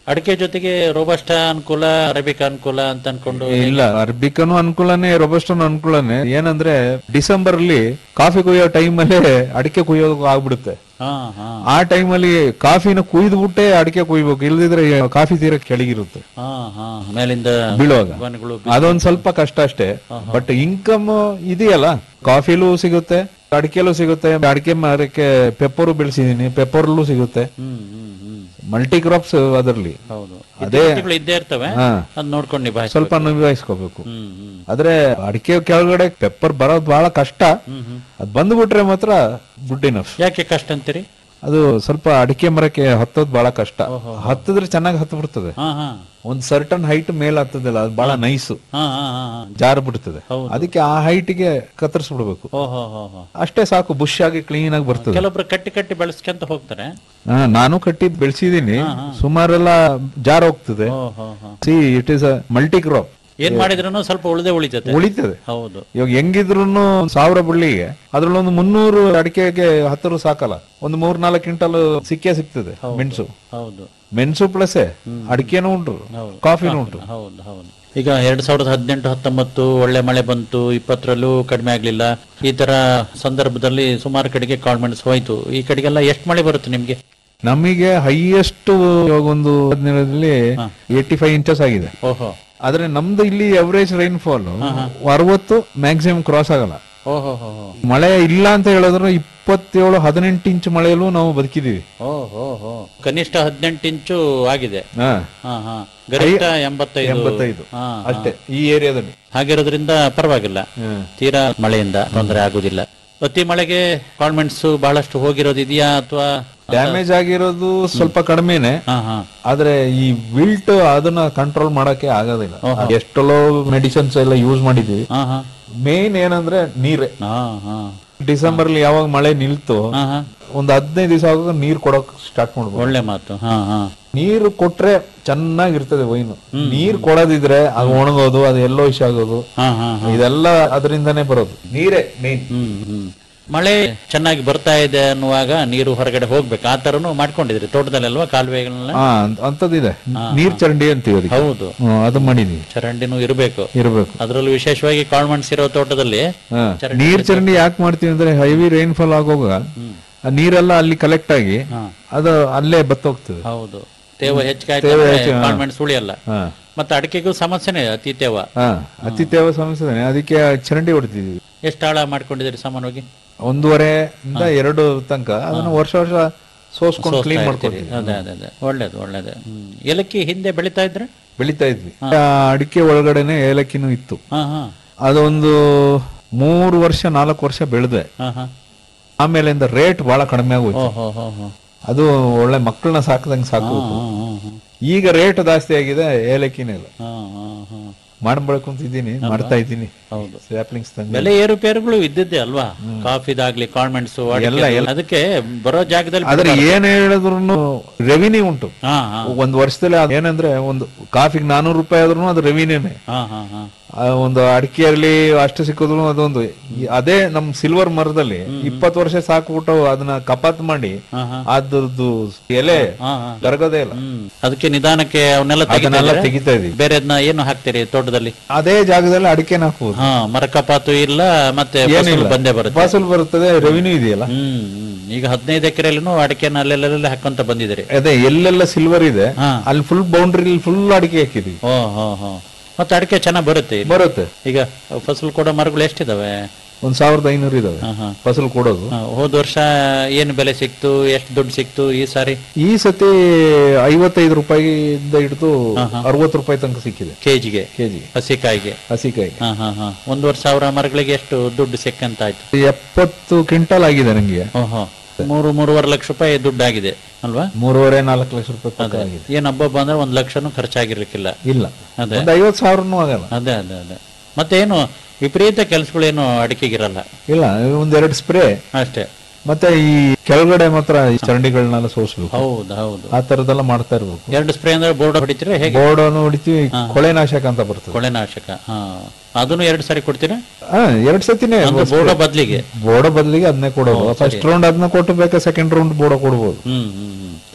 ಅಡಿಕೆ ಜೊತೆಗೆ ರೋಬಸ್ಟ ಅನುಕೂಲ ಅರೇಬಿಕ್ ಅನುಕೂಲ ಅಂತ ಅನ್ಕೊಂಡು ಇಲ್ಲ ಅರ್ಬಿಕನು ಅನುಕೂಲನೇ ರೊಬಸ್ಟನು ಅನುಕೂಲನೇ ಏನಂದ್ರೆ ಡಿಸೆಂಬರ್ ಅಲ್ಲಿ ಕಾಫಿ ಕುಯ್ಯೋ ಟೈಮ್ ಅಲ್ಲೇ ಅಡಿಕೆ ಕುಯ್ಯೋದು ಆಗ್ಬಿಡುತ್ತೆ ಹಾ ಹಾ ಆ ಟೈಮ್ ಅಲ್ಲಿ ಕಾಫಿನ ಕುಯ್ದು ಬಿಟ್ಟೆ ಅಡಿಕೆ ಕುಯ್ಬೇಕು ಇಲ್ದಿದ್ರೆ ಕಾಫಿ ತೀರ ಕೆಳಗಿರುತ್ತೆ ಹಾ ಹಾ ಮೇಲಿಂದ ಬೀಳುವಾಗ ಗೊನೆಗಳು ಅದೊಂದ್ ಸ್ವಲ್ಪ ಕಷ್ಟ ಅಷ್ಟೇ ಬಟ್ ಇನ್ಕಮ್ ಇದೆಯಲ್ಲ ಕಾಫಿಲೂ ಸಿಗುತ್ತೆ ಅಡಿಕೆಲೂ ಸಿಗುತ್ತೆ ಅಡಿಕೆ ಮರಕ್ಕೆ ಪೆಪ್ಪರು ಬೆಳೆಸಿದೀನಿ ಪೆಪ್ಪರ್ಲೂ ಸಿಗುತ್ತೆ ಮಲ್ಟಿ ಕ್ರಾಪ್ಸ್ ಅದರಲ್ಲಿ ಹೌದು ಅದೇ ಇತ್ತೀಚೆಗಳು ಇದ್ದೇ ಇರ್ತವೆ ಹಾ. ಅದ್ ನೋಡ್ಕೊಂಡು ನಿಭಾಯಿಸ್ಬೇಕು. ಸ್ವಲ್ಪ ನಿಭಾಯಿಸ್ಕೋಬೇಕು ಆದ್ರೆ ಅಡಿಕೆ ಕೆಳಗಡೆ ಪೆಪ್ಪರ್ ಬರೋದು ಬಹಳ ಕಷ್ಟ ಅದ್ ಬಂದ್ಬಿಟ್ರೆ ಮಾತ್ರ ಗುಡ್ ಇನಫ್ ಯಾಕೆ ಕಷ್ಟ ಅಂತೀರಿ ಅದು ಸ್ವಲ್ಪ ಅಡಿಕೆ ಮರಕ್ಕೆ ಹತ್ತೋದು ಬಹಳ ಕಷ್ಟ ಹತ್ತಿದ್ರೆ ಚೆನ್ನಾಗಿ ಹತ್ತು ಬಿಡ್ತದೆ ಹಾ ಹಾ ಒಂದ್ ಸರ್ಟನ್ ಹೈಟ್ ಮೇಲೆ ಹತ್ತದಿಲ್ಲ ಅದು ಬಹಳ ನೈಸ್ ಹಾ ಹಾ ಹಾ ಹಾ ಜಾರ ಬಿಡ್ತದೆ ಅದಕ್ಕೆ ಆ height ಗೆ ಕತ್ತರಿಸ್ಬಿಡ್ಬೇಕು ಓಹೋ ಹೋ ಹೋ ಅಷ್ಟೇ ಸಾಕು ಬುಷ್ ಆಗಿ ಕ್ಲೀನ್ ಆಗಿ ಬರ್ತದೆ ಕೆಲವೊಬ್ರು ಕಟ್ಟಿ ಕಟ್ಟಿ ಬೆಳೆಸ್ಕೊಂತ ಹೋಗ್ತಾರೆ ಹಾ, ನಾನು ಕಟ್ಟಿ ಬೆಳೆಸಿದೀನಿ ಸುಮಾರೆಲ್ಲ ಜಾರ ಹೋಗ್ತದೆ ಓಹೋ ಹೋ see it is a multi crop ಏನ್ ಮಾಡಿದ್ರು ಸ್ವಲ್ಪ ಉಳಿದೇ ಉಳಿತದೆ ಉಳಿತದೆ ಹೌದು ಇವಾಗ ಹೆಂಗಿದ್ರು ಸಾವಿರ ಬಳ್ಳಿಗೆ ಅದ್ರಲ್ಲಿ ಒಂದು ಮುನ್ನೂರು ಅಡಿಕೆಗೆ ಹತ್ತರು ಸಾಕಲ್ಲ ಒಂದು ಮೂರ್ ನಾಲ್ಕು ಕ್ವಿಂಟಲ್ ಸಿಕ್ಕೇ ಸಿಗ್ತದೆ ಮೆಣಸು ಹೌದು ಮೆಣಸು ಪ್ಲಸ್ ಅಡಿಕೆನೂ ಉಂಟು ಕಾಫಿನೂ ಉಂಟು ಹೌದು ಹೌದು ಈಗ ಎರಡ್ ಸಾವಿರದ ಹದಿನೆಂಟು ಹತ್ತೊಂಬತ್ತು ಒಳ್ಳೆ ಮಳೆ ಬಂತು ಇಪ್ಪತ್ತರಲ್ಲೂ ಕಡಿಮೆ ಆಗ್ಲಿಲ್ಲ ಈ ತರ ಸಂದರ್ಭದಲ್ಲಿ ಸುಮಾರು ಕಡೆಗೆ ಕಾಳ್ಮೆಣಸು ಹೋಯ್ತು ಈ ಕಡೆಗೆಲ್ಲ ಎಷ್ಟು ಮಳೆ ಬರುತ್ತೆ ನಿಮ್ಗೆ ನಮಗೆ ಹೈಯೆಸ್ಟ್ ಇವಾಗ ಒಂದು ಹದಿನೇಳರಲ್ಲಿ ಏಟಿ ಫೈವ್ ಇಂಚಸ್ ಆಗಿದೆ ಓಹೋ ಆದ್ರೆ ನಮ್ದು ಇಲ್ಲಿ ಅವರೇಜ್ ರೈನ್ಫಾಲ್ ಅರವತ್ತು ಮ್ಯಾಕ್ಸಿಮಮ್ ಕ್ರಾಸ್ ಆಗಲ್ಲ ಓಹೋ ಹೋ ಹೋ ಮಳೆ ಇಲ್ಲ ಅಂತ ಹೇಳಿದ್ರೆ ಇಪ್ಪತ್ತೇಳು ಹದಿನೆಂಟು ಇಂಚ್ ಮಳೆಯಲ್ಲೂ ನಾವು ಬದುಕಿದೀವಿ ಓಹೋ ಹೋ ಹಕನಿಷ್ಠ ಹದಿನೆಂಟು ಇಂಚು ಆಗಿದೆ ಹಾ. ಹಾ ಹಾ ಗರಿಷ್ಠ ಎಂಬತ್ತೈದು ಎಂಬತ್ತೈದು ಹಾ, ಹಾ. ಅಷ್ಟೇ ಈ ಏರಿಯಾದಲ್ಲಿ ಹಾಗಿರೋದ್ರಿಂದ ಪರವಾಗಿಲ್ಲ ತೀರಾ ಮಳೆಯಿಂದ ತೊಂದರೆ ಆಗುದಿಲ್ಲ ಅತಿ ಮಳೆಗೆ ಕಾಳ್ಮೆಣ್ಸು ಬಹಳಷ್ಟು ಹೋಗಿರೋದು ಇದೆಯಾ ಅಥವಾ ಡ್ಯಾಮೇಜ್ ಆಗಿರೋದು ಸ್ವಲ್ಪ ಕಡಿಮೆನೆ ಆದ್ರೆ ಈ ವಿಲ್ಟ್ ಅದನ್ನ ಕಂಟ್ರೋಲ್ ಮಾಡಕ್ಕೆ ಆಗೋದಿಲ್ಲ ಎಷ್ಟೆಲ್ಲೋ ಮೆಡಿಸಿನ್ಸ್ ಎಲ್ಲ ಯೂಸ್ ಮಾಡಿದೀವಿ ಮೇನ್ ಏನಂದ್ರೆ ನೀರೇ ಡಿಸೆಂಬರ್ ಅಲ್ಲಿ ಯಾವಾಗ ಮಳೆ ನಿಲ್ತು ಒಂದ್ ಹದಿನೈದು ದಿವಸ ಆಗುವಾಗ ನೀರ್ ಕೊಡಕ್ ಸ್ಟಾರ್ಟ್ ಮಾಡ್ಬೋದು ಒಳ್ಳೆ ಮಾತು ಹಾ ಹಾ ನೀರು ಕೊಟ್ರೆ ಚೆನ್ನಾಗಿರ್ತದೆ ವೈನ್ ನೀರ್ ಕೊಡದಿದ್ರೆ ಅದು ಒಣಗೋದು ಅದು ಎಲ್ಲೋ ಇಶ್ ಆಗೋದು ಇದೆಲ್ಲ ಅದರಿಂದಾನೇ ಬರೋದು ನೀರೇ ಮೇನ್ ಮಳೆ ಚೆನ್ನಾಗಿ ಬರ್ತಾ ಇದೆ ಅನ್ನುವಾಗ ನೀರು ಹೊರಗಡೆ ಹೋಗ್ಬೇಕು ಆ ತರನು ಮಾಡ್ಕೊಂಡಿದ್ರಿ ತೋಟದಲ್ಲೆಲ್ವಾ ಕಾಲುವೆಗಳನ್ನ ಹಾ ಅಂತ- ಅಂಥದ್ದಿದೆ ನೀರ್ ಚರಂಡಿ ಅಂತೀವಿ ಅದಕ್ಕೆ ಹೌದು ಹ್ಮ್, ಅದು ಮಾಡಿದೀವಿ ಚರಂಡಿನೂ ಇರಬೇಕು ಇರ್ಬೇಕು ಅದರಲ್ಲೂ ವಿಶೇಷವಾಗಿ ಕಾಳ್ಮೆಣ್ಸಿರೋ ತೋಟದಲ್ಲಿ ಹಾ. ನೀರ್ ಚರಂಡಿ ಯಾಕೆ ಮಾಡ್ತೀವಿ ಅಂದ್ರೆ ಹೆವಿ ರೈನ್ಫಾಲ್ ಆಗೋವಾಗ ಆ ನೀರೆಲ್ಲ ಅಲ್ಲಿ ಕಲೆಕ್ಟ್ ಆಗಿ ಅದು ಅಲ್ಲೇ ಬತ್ತೋಗ್ತದೆ ಹೌದು ತೇವ ಹೆಚ್ಚಾಗಿ ತೇವ ಹೆಚ್ಚು, ಹಾ. ಕಾಳ್ಮೆಣ್ಸು ಉಳಿಯಲ್ಲ ಹಾ. ಮತ್ತೆ ಅಡಿಕೆಗೂ ಸಮಸ್ಯೆನೇ ಅತಿ ತೇವ ಹಾ ಅತಿ ತೇವ ಸಮಸ್ಯೆ ಅದಕ್ಕೆ ಚರಂಡಿ ಹೊಡ್ತಿದ್ವಿ ಎಷ್ಟು ಆಳ ಮಾಡ್ಕೊಂಡಿದ್ದೀರಿ ಸಾಮಾನ್ಯವಾಗಿ ಒಂದೂವರೆ ಇಂದ ಎರಡು ತನಕ ಅದನ್ನ ವರ್ಷ ವರ್ಷ ಸೋಸ್ಕೊಂಡು ಸೋಸ್ತಾ ಕ್ಲೀನ್ ಇರ್ತೀರಿ. ಮಾಡ್ಕೊಳ್ತೀವಿ ಅದೇ ಅದೇ ಅದೇ ಒಳ್ಳೇದು ಒಳ್ಳೇದು ಹ್ಮ್. ಏಲಕ್ಕಿ ಹಿಂದೆ ಬೆಳಿತಾ ಇದ್ರೆ ಬೆಳಿತಾ ಇದ್ವಿ ಆ ಅಡಿಕೆ ಒಳಗಡೆನೆ ಏಲಕ್ಕಿನೂ ಇತ್ತು ಹಾ ಹಾ ಅದೊಂದು ಮೂರು ವರ್ಷ ನಾಲ್ಕು ವರ್ಷ ಬೆಳೆದೆ ಹಾ ಹಾ ಆಮೇಲಿಂದ ರೇಟ್ ಬಹಳ ಕಡಿಮೆ ಆಗೋಯ್ತು ಓಹೋ ಹೋ ಹೋ ಅದು ಒಳ್ಳೆ ಮಕ್ಕಳನ್ನ ಸಾಕದಂಗೆ ಸಾಕು ಈಗ ರೇಟ್ ಜಾಸ್ತಿ ಆಗಿದೆ ಏಲಕ್ಕಿನೇ ಇಲ್ಲ ಹಾ ಹಾ ಹಾ ಮಾಡ್ಬೇಕು ಅಂತಿದ್ದೀನಿ ಮಾಡ್ತಾ ಇದ್ದೀನಿ ಹೌದು ಸ್ಯಾಪ್ಲಿಂಗ್ಸ್ ತಂದು ಬೆಲೆ ಏರುಪೇರುಗಳು ಇದ್ದಿದ್ದೆ ಅಲ್ವಾ ಕಾಫಿದಾಗ್ಲಿ ಕಾಳ್ಮೆಣ್ಸು ಅಡಿಕೆ ಎಲ್ಲ, ಎಲ್ಲ. ಅದಕ್ಕೆ ಬರೋ ಜಾಗದಲ್ಲಿ ಆದ್ರೆ ಬಿಡ್ಬಾರ್ದು. ಏನ್ ಹೇಳಿದ್ರು ರೆವಿನ್ಯೂ ಉಂಟು ಹಾ ಹಾ ಒಂದ್ ವರ್ಷದಲ್ಲಿ ಅದ್ ಏನಂದ್ರೆ ಒಂದು ಕಾಫಿಗೆ ನಾನೂರು ರೂಪಾಯಿ ಆದ್ರೂ ಅದು ರೆವಿನ್ಯೂನೇ ಹಾ ಹಾ ಹಾ ಒಂದು ಅಡಿಕೆಯಲ್ಲಿ ಅಷ್ಟು ಸಿಕ್ಕಿದ್ರು ಅದೊಂದು ಈ- ಅದೇ ನಮ್ ಸಿಲ್ವರ್ ಮರದಲ್ಲಿ ಇಪ್ಪತ್ತು ವರ್ಷ ಸಾಕ್ಬಿಟ್ಟು ಅದನ್ನ ಕಪಾತ್ ಮಾಡಿ ಅದ್ರದ್ದು ಎಲೆ ಹಾ, ಹಾ. ಕರಗೋದೇ ಇಲ್ಲ ಹ್ಮ್. ಅದಕ್ಕೆ ನಿಧಾನಕ್ಕೆ ಅವನ್ನೆಲ್ಲ ಅದನ್ನೆಲ್ಲ ತೆಗಿತಾ ಇದೀವಿ. ಬೇರೆ ಅದನ್ನ ಏನು ಹಾಕ್ತೀರಿ ತೋಟದಲ್ಲಿ ಅದೇ ಜಾಗದಲ್ಲಿ ಅಡಿಕೆನ ಹಾಕ್ಬೋದು ಹಾ ಮರಕಪಾತು ಇಲ್ಲ ಮತ್ತೆ ಫಸಲು ಏನಿಲ್ಲ ಬಂದೇ ಬರುತ್ತೆ ಫಸಲ್ ಬರ್ತದೆ ರೆವಿನ್ಯೂ ಇದೆಯಲ್ಲ ಹ್ಮ್ ಹ್ಮ್. ಈಗ ಹದಿನೈದು ಎಕರೆಲ್ಲೂ ಅಡಿಕೆನ ಅಲ್ಲೆಲ್ಲ ಹಾಕೊಂತ ಬಂದಿದ್ದೀರಿ ಅದೇ ಎಲ್ಲೆಲ್ಲ ಸಿಲ್ವರ್ ಇದೆ ಅಲ್ಲಿ ಫುಲ್ ಬೌಂಡ್ರಿ ಫುಲ್ ಅಡಿಕೆ ಹಾಕಿದೀವಿ ಓ ಹೋ ಹೋ ಮತ್ತೆ ಅಡಿಕೆ ಚೆನ್ನಾಗ್ ಬರುತ್ತೆ ಇಲ್ಲಿ. ಬರುತ್ತೆ ಈಗ ಫಸಲು ಕೊಡೋ ಮರಗಳು ಎಷ್ಟಿದಾವೆ ಒಂದ್ ಸಾವಿರದ ಐನೂರು ಇದಾವೆ ಫಸಲ್ ಕೊಡೋದು ಹಾ, ಹೋದ ವರ್ಷ ಏನು ಬೆಲೆ ಸಿಕ್ತು ಎಷ್ಟು ದುಡ್ಡು ಸಿಕ್ತು ಈ ಸಾರಿ ಈ ಸತಿ ಐವತ್ತೈದು ರೂಪಾಯಿಯಿಂದ ಹಿಡಿದು ಅರವತ್ತು ರೂಪಾಯಿ ತನಕ ಸಿಕ್ಕಿದೆ ಕೆಜಿಗೆ ಕೆಜಿ ಹಸಿಕಾಯಿಗೆ ಹಸಿಕಾಯಿ ಹಾ ಹಾ ಹಾ ಒಂದೂವರೆ ಸಾವಿರ ಮರಗಳಿಗೆ ಎಷ್ಟು ದುಡ್ಡು ಸಿಕ್ಕಂತಾಯ್ತು ಎಪ್ಪತ್ತು ಕ್ವಿಂಟಲ್ ಆಗಿದೆ ನಂಗೆ ಓಹೋ ಮೂರು ಮೂರುವರೆ ಲಕ್ಷ ರೂಪಾಯಿ ದುಡ್ಡಾಗಿದೆ ಅಲ್ವಾ ಮೂರುವರೆ ನಾಲ್ಕು ಲಕ್ಷ ರೂಪಾಯಿ ಪಕ್ಕ ಅದೇ ಆಗಿದೆ ಏನ್ ಹಬ್ಬ ಬಂದ್ರೆ ಒಂದ್ ಲಕ್ಷನೂ ಖರ್ಚಾಗಿರ್ಲಿಕ್ಕಿಲ್ಲ ಇಲ್ಲ ಅದೇ ಒಂದ್ ಐವತ್ತು ಸಾವಿರನೂ ಆಗಲ್ಲ ಅದೇ ಅದೇ ಅದೇ ಮತ್ತೇನು ವಿಪರೀತ ಕೆಲಸಗಳೇನು ಅಡಿಕೆಗಿರಲ್ಲ ಇಲ್ಲ ಒಂದೆರಡು ಸ್ಪ್ರೇ ಅಷ್ಟೇ ಮತ್ತೆ ಈ ಕೆಳಗಡೆ ಮಾತ್ರ ಈ ಚರಂಡಿಗಳನ್ನೆಲ್ಲ ಸೋಸ್ಬೇಕು ಹೌದು ಹೌದು ಆ ತರದೆಲ್ಲ ಮಾಡ್ತಾ ಇರ್ಬೇಕು ಎರಡು ಸ್ಪ್ರೇ ಅಂದ್ರೆ ಬೋರ್ಡ್ ಹೊಡಿತೀರಾ ಹೇಗೆ ಬೋರ್ಡನ್ನು ಹೊಡಿತೀವಿ ಕೊಳೆನಾಶಕ ಅಂತ ಬರ್ತದೆ ಕೊಳೆನಾಶಕ ಹಾ ಅದನ್ನು ಎರಡು ಸಾರಿ ಕೊಡ್ತೀರಾ ಹಾ ಎರಡ್ ಸತಿನೇ ಅಂದ್ರೆ ಬೋರ್ಡ ಬದ್ಲಿಗೆ ಬೋರ್ಡ ಬದಲಿಗೆ ಅದನ್ನೇ ಕೊಡೋದು ಓ, ಸರಿ. ಫಸ್ಟ್ ರೌಂಡ್ ಅದನ್ನ ಕೊಟ್ಟು ಬೇಕಾ ಸೆಕೆಂಡ್ ರೌಂಡ್ ಬೋರ್ಡ ಕೊಡ್ಬೋದು ಹ್ಮ್ ಹ್ಮ್ ಹ್ಮ್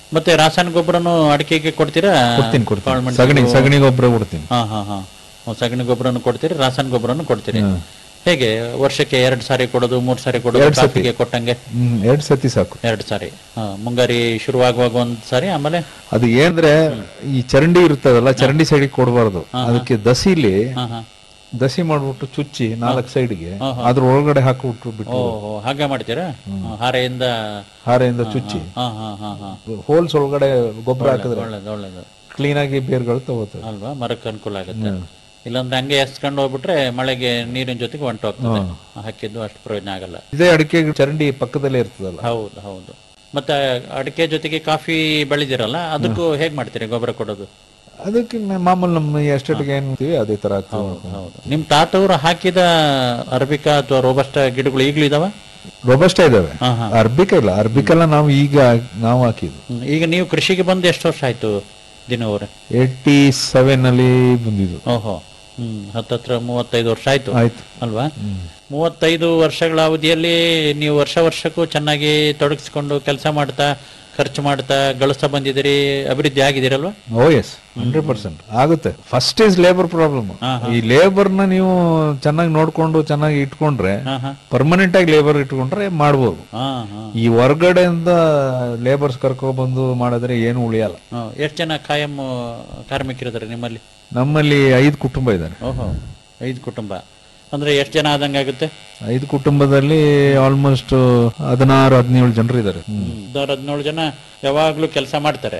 ಮತ್ತೆ ರಾಸಾಯನಿಕ ಗೊಬ್ಬರನು ಅಡಿಕೆಗೆ ಕೊಡ್ತೀರಾ ಕೊಡ್ತೀನಿ ಕೊಡ್ತೀನಿ ಕಾಳುಮೆಣಸು- ಸಗಣಿ ಸಗಣಿ ಗೊಬ್ಬರ ಕೊಡ್ತೀನಿ ಹಾ ಹಾ ಹಾ ಹ್ಮ್, ಸಗಣಿ ಗೊಬ್ಬರನು ಕೊಡ್ತೀರಿ ರಾಸಾಯನಿಕ ಗೊಬ್ಬರನು ಕೊಡ್ತೀರಿ ಹಾ. ಹೇಗೆ ವರ್ಷಕ್ಕೆ ಎರಡ್ ಸಾರಿ ಕೊಡೋದು ಮೂರ್ ಸಾರಿ ಕೊಡೋದು ಎರಡ್ ಸತಿ. ಕಾಫಿಗೆ ಕೊಟ್ಟಂಗೆ ಹ್ಮ್ ಎರಡ್ ಸತಿ ಸಾಕು ಎರಡ್ ಸಾರಿ ಹಾ, ಮುಂಗಾರಿ ಶುರುವಾಗುವಾಗ ಒಂದ್ ಸಾರಿ ಆಮೇಲೆ ಅದು ಏನಂದ್ರೆ ಈ ಚರಂಡಿ ಇರ್ತದಲ್ಲ ಚರಂಡಿ ಸೈಡಿಗೆ ಕೊಡಬಾರ್ದು ಅದಕ್ಕೆ ದಸಿಲಿ ಹಾ ಹಾ ದಸಿ ಮಾಡ್ಬಿಟ್ಟು ಚುಚ್ಚಿ ನಾಲ್ಕು ಸೈಡ್ಗೆ ಹಾ, ಹಾ. ಅದ್ರ ಒಳಗಡೆ ಹಾಕಿಬಿಟ್ಟು ಬಿಟ್ಟು ಓ ಹಾಗೆ ಮಾಡ್ತೀರಾ ಹಾ, ಹಾರೆಯಿಂದ ಹಾರೆಯಿಂದ ಚುಚ್ಚಿ ಹಾ ಹಾ ಹಾ ಹಾ ಹೋಲ್ಸ್ ಒಳಗಡೆ ಗೊಬ್ಬರ ಹಾಕಿದ್ರೆ ಒಳ್ಳೇದು ಒಳ್ಳೇದು ಕ್ಲೀನ್ ಆಗಿ ಬೇರ್ಗಳು ತಗೋತವೆ ಅಲ್ವಾ ಮರಕ್ಕೆ ಅನುಕೂಲ ಆಗುತ್ತೆ ಇಲ್ಲಾಂದ್ರೆ ಹಂಗೆ ಎಸ್ಕೊಂಡು ಹೋಗ್ಬಿಟ್ರೆ ಮಳೆಗೆ ನೀರಿನ ಜೊತೆಗೆ ಹೊಂಟೋಗ್ತದೆ ಹಾಕಿದ್ದು ಅಷ್ಟು ಪ್ರಯೋಜನ ಆಗಲ್ಲ ಇದೇ ಅಡಿಕೆ ಚರಂಡಿ ಪಕ್ಕದಲ್ಲೇ ಇರ್ತದಲ್ಲ ಹೌದು ಹೌದು ಮತ್ತೆ ಅಡಿಕೆ ಜೊತೆಗೆ ಕಾಫಿ ಬೆಳೆದಿರಲ್ಲ ಅದಕ್ಕೂ ಹೇಗ್ ಮಾಡ್ತೀರಿ ಗೊಬ್ಬರ ಕೊಡೋದು ಅದಕ್ಕೆ ನ- ಮಾಮೂಲಿ ನಮ್ಮ ಎಸ್ಟೇಟ್ಗೆ ಏನ್ತೀವಿ ಅದೇ ತರ ಆಗ್ತದೆ ಹೌದು ನಿಮ್ ತಾತವ್ರು ಹಾಕಿದ ಅರಬಿಕಾ ಅಥವಾ ರೋಬಸ್ಟ ಗಿಡಗಳು ಈಗ್ಲೂ ಇದಾವ ರೊಬಸ್ಟ ಇದಾವೆ ಹಾ, ಹಾ. ಅರ್ಬಿಕ ಇಲ್ಲ ಅರ್ಬಿಕೆಲ್ಲ ನಾವು ಈಗ ನಾವು ಹಾಕಿದ್ವಿ ಹ್ಮ್. ಈಗ ನೀವು ಕೃಷಿಗೆ ಬಂದು ಎಷ್ಟು ವರ್ಷ ಆಯ್ತು ದಿನವರೇ ಏಯ್ಟಿ ಸೆವೆನ್ ಅಲ್ಲಿ ಬಂದಿದ್ದು ಓಹೋ ಹ್ಮ್ ಹತ್ತತ್ರ ಮೂವತ್ತೈದು ವರ್ಷ ಆಯ್ತು ಆಯ್ತು ಅಲ್ವಾ ಮೂವತ್ತೈದು ವರ್ಷಗಳ ಅವಧಿಯಲ್ಲಿ ನೀವು ವರ್ಷ ವರ್ಷಕ್ಕೂ ಚೆನ್ನಾಗಿ ತೊಡಗಿಸ್ಕೊಂಡು ಕೆಲಸ ಮಾಡ್ತಾ ಖರ್ಚು ಮಾಡ್ತಾ ಗಳಿಸ್ತಾ ಬಂದಿದ್ದೀರಿ ಅಭಿವೃದ್ಧಿ ಆಗಿದ್ದೀರಲ್ವಾ ಓ ಎಸ್ ಹಂಡ್ರೆಡ್ ಪರ್ಸೆಂಟ್ ಆಗುತ್ತೆ ಫಸ್ಟ್ ಇಸ್ ಲೇಬರ್ ಪ್ರಾಬ್ಲಮ್ ಹಾ, ಹಾ. ಈ ಲೇಬರ್ ನ ನೀವು ಚೆನ್ನಾಗಿ ನೋಡ್ಕೊಂಡು ಚೆನ್ನಾಗಿ ಇಟ್ಕೊಂಡ್ರೆ ಹಾ, ಹಾ. ಪರ್ಮನೆಂಟ್ ಆಗಿ ಲೇಬರ್ ಇಟ್ಕೊಂಡ್ರೆ ಮಾಡ್ಬೋದು ಹಾ ಹಾ ಈ ಹೊರಗಡೆಯಿಂದ ಲೇಬರ್ಸ್ ಕರ್ಕೊ ಬಂದು ಮಾಡಿದ್ರೆ ಏನು ಉಳಿಯಲ್ಲ ಎಷ್ಟು ಜನ ಕಾಯಂ ಕಾರ್ಮಿಕರಿದ್ದಾರೆ ನಿಮ್ಮಲ್ಲಿ ನಮ್ಮಲ್ಲಿ ಐದು ಕುಟುಂಬ ಇದ್ದಾರೆ ಓಹೋ ಐದು ಕುಟುಂಬ ಅಂದ್ರೆ ಎಷ್ಟು ಜನ ಆದಂಗೆ ಆಗುತ್ತೆ ಐದು ಕುಟುಂಬದಲ್ಲಿ ಆಲ್ಮೋಸ್ಟ್ ಹದಿನಾರು ಹದಿನೇಳು ಜನರು ಇದ್ದಾರೆ ಹದಿನಾರು ಹದಿನೇಳು ಜನ ಯಾವಾಗ್ಲೂ ಕೆಲಸ ಮಾಡ್ತಾರೆ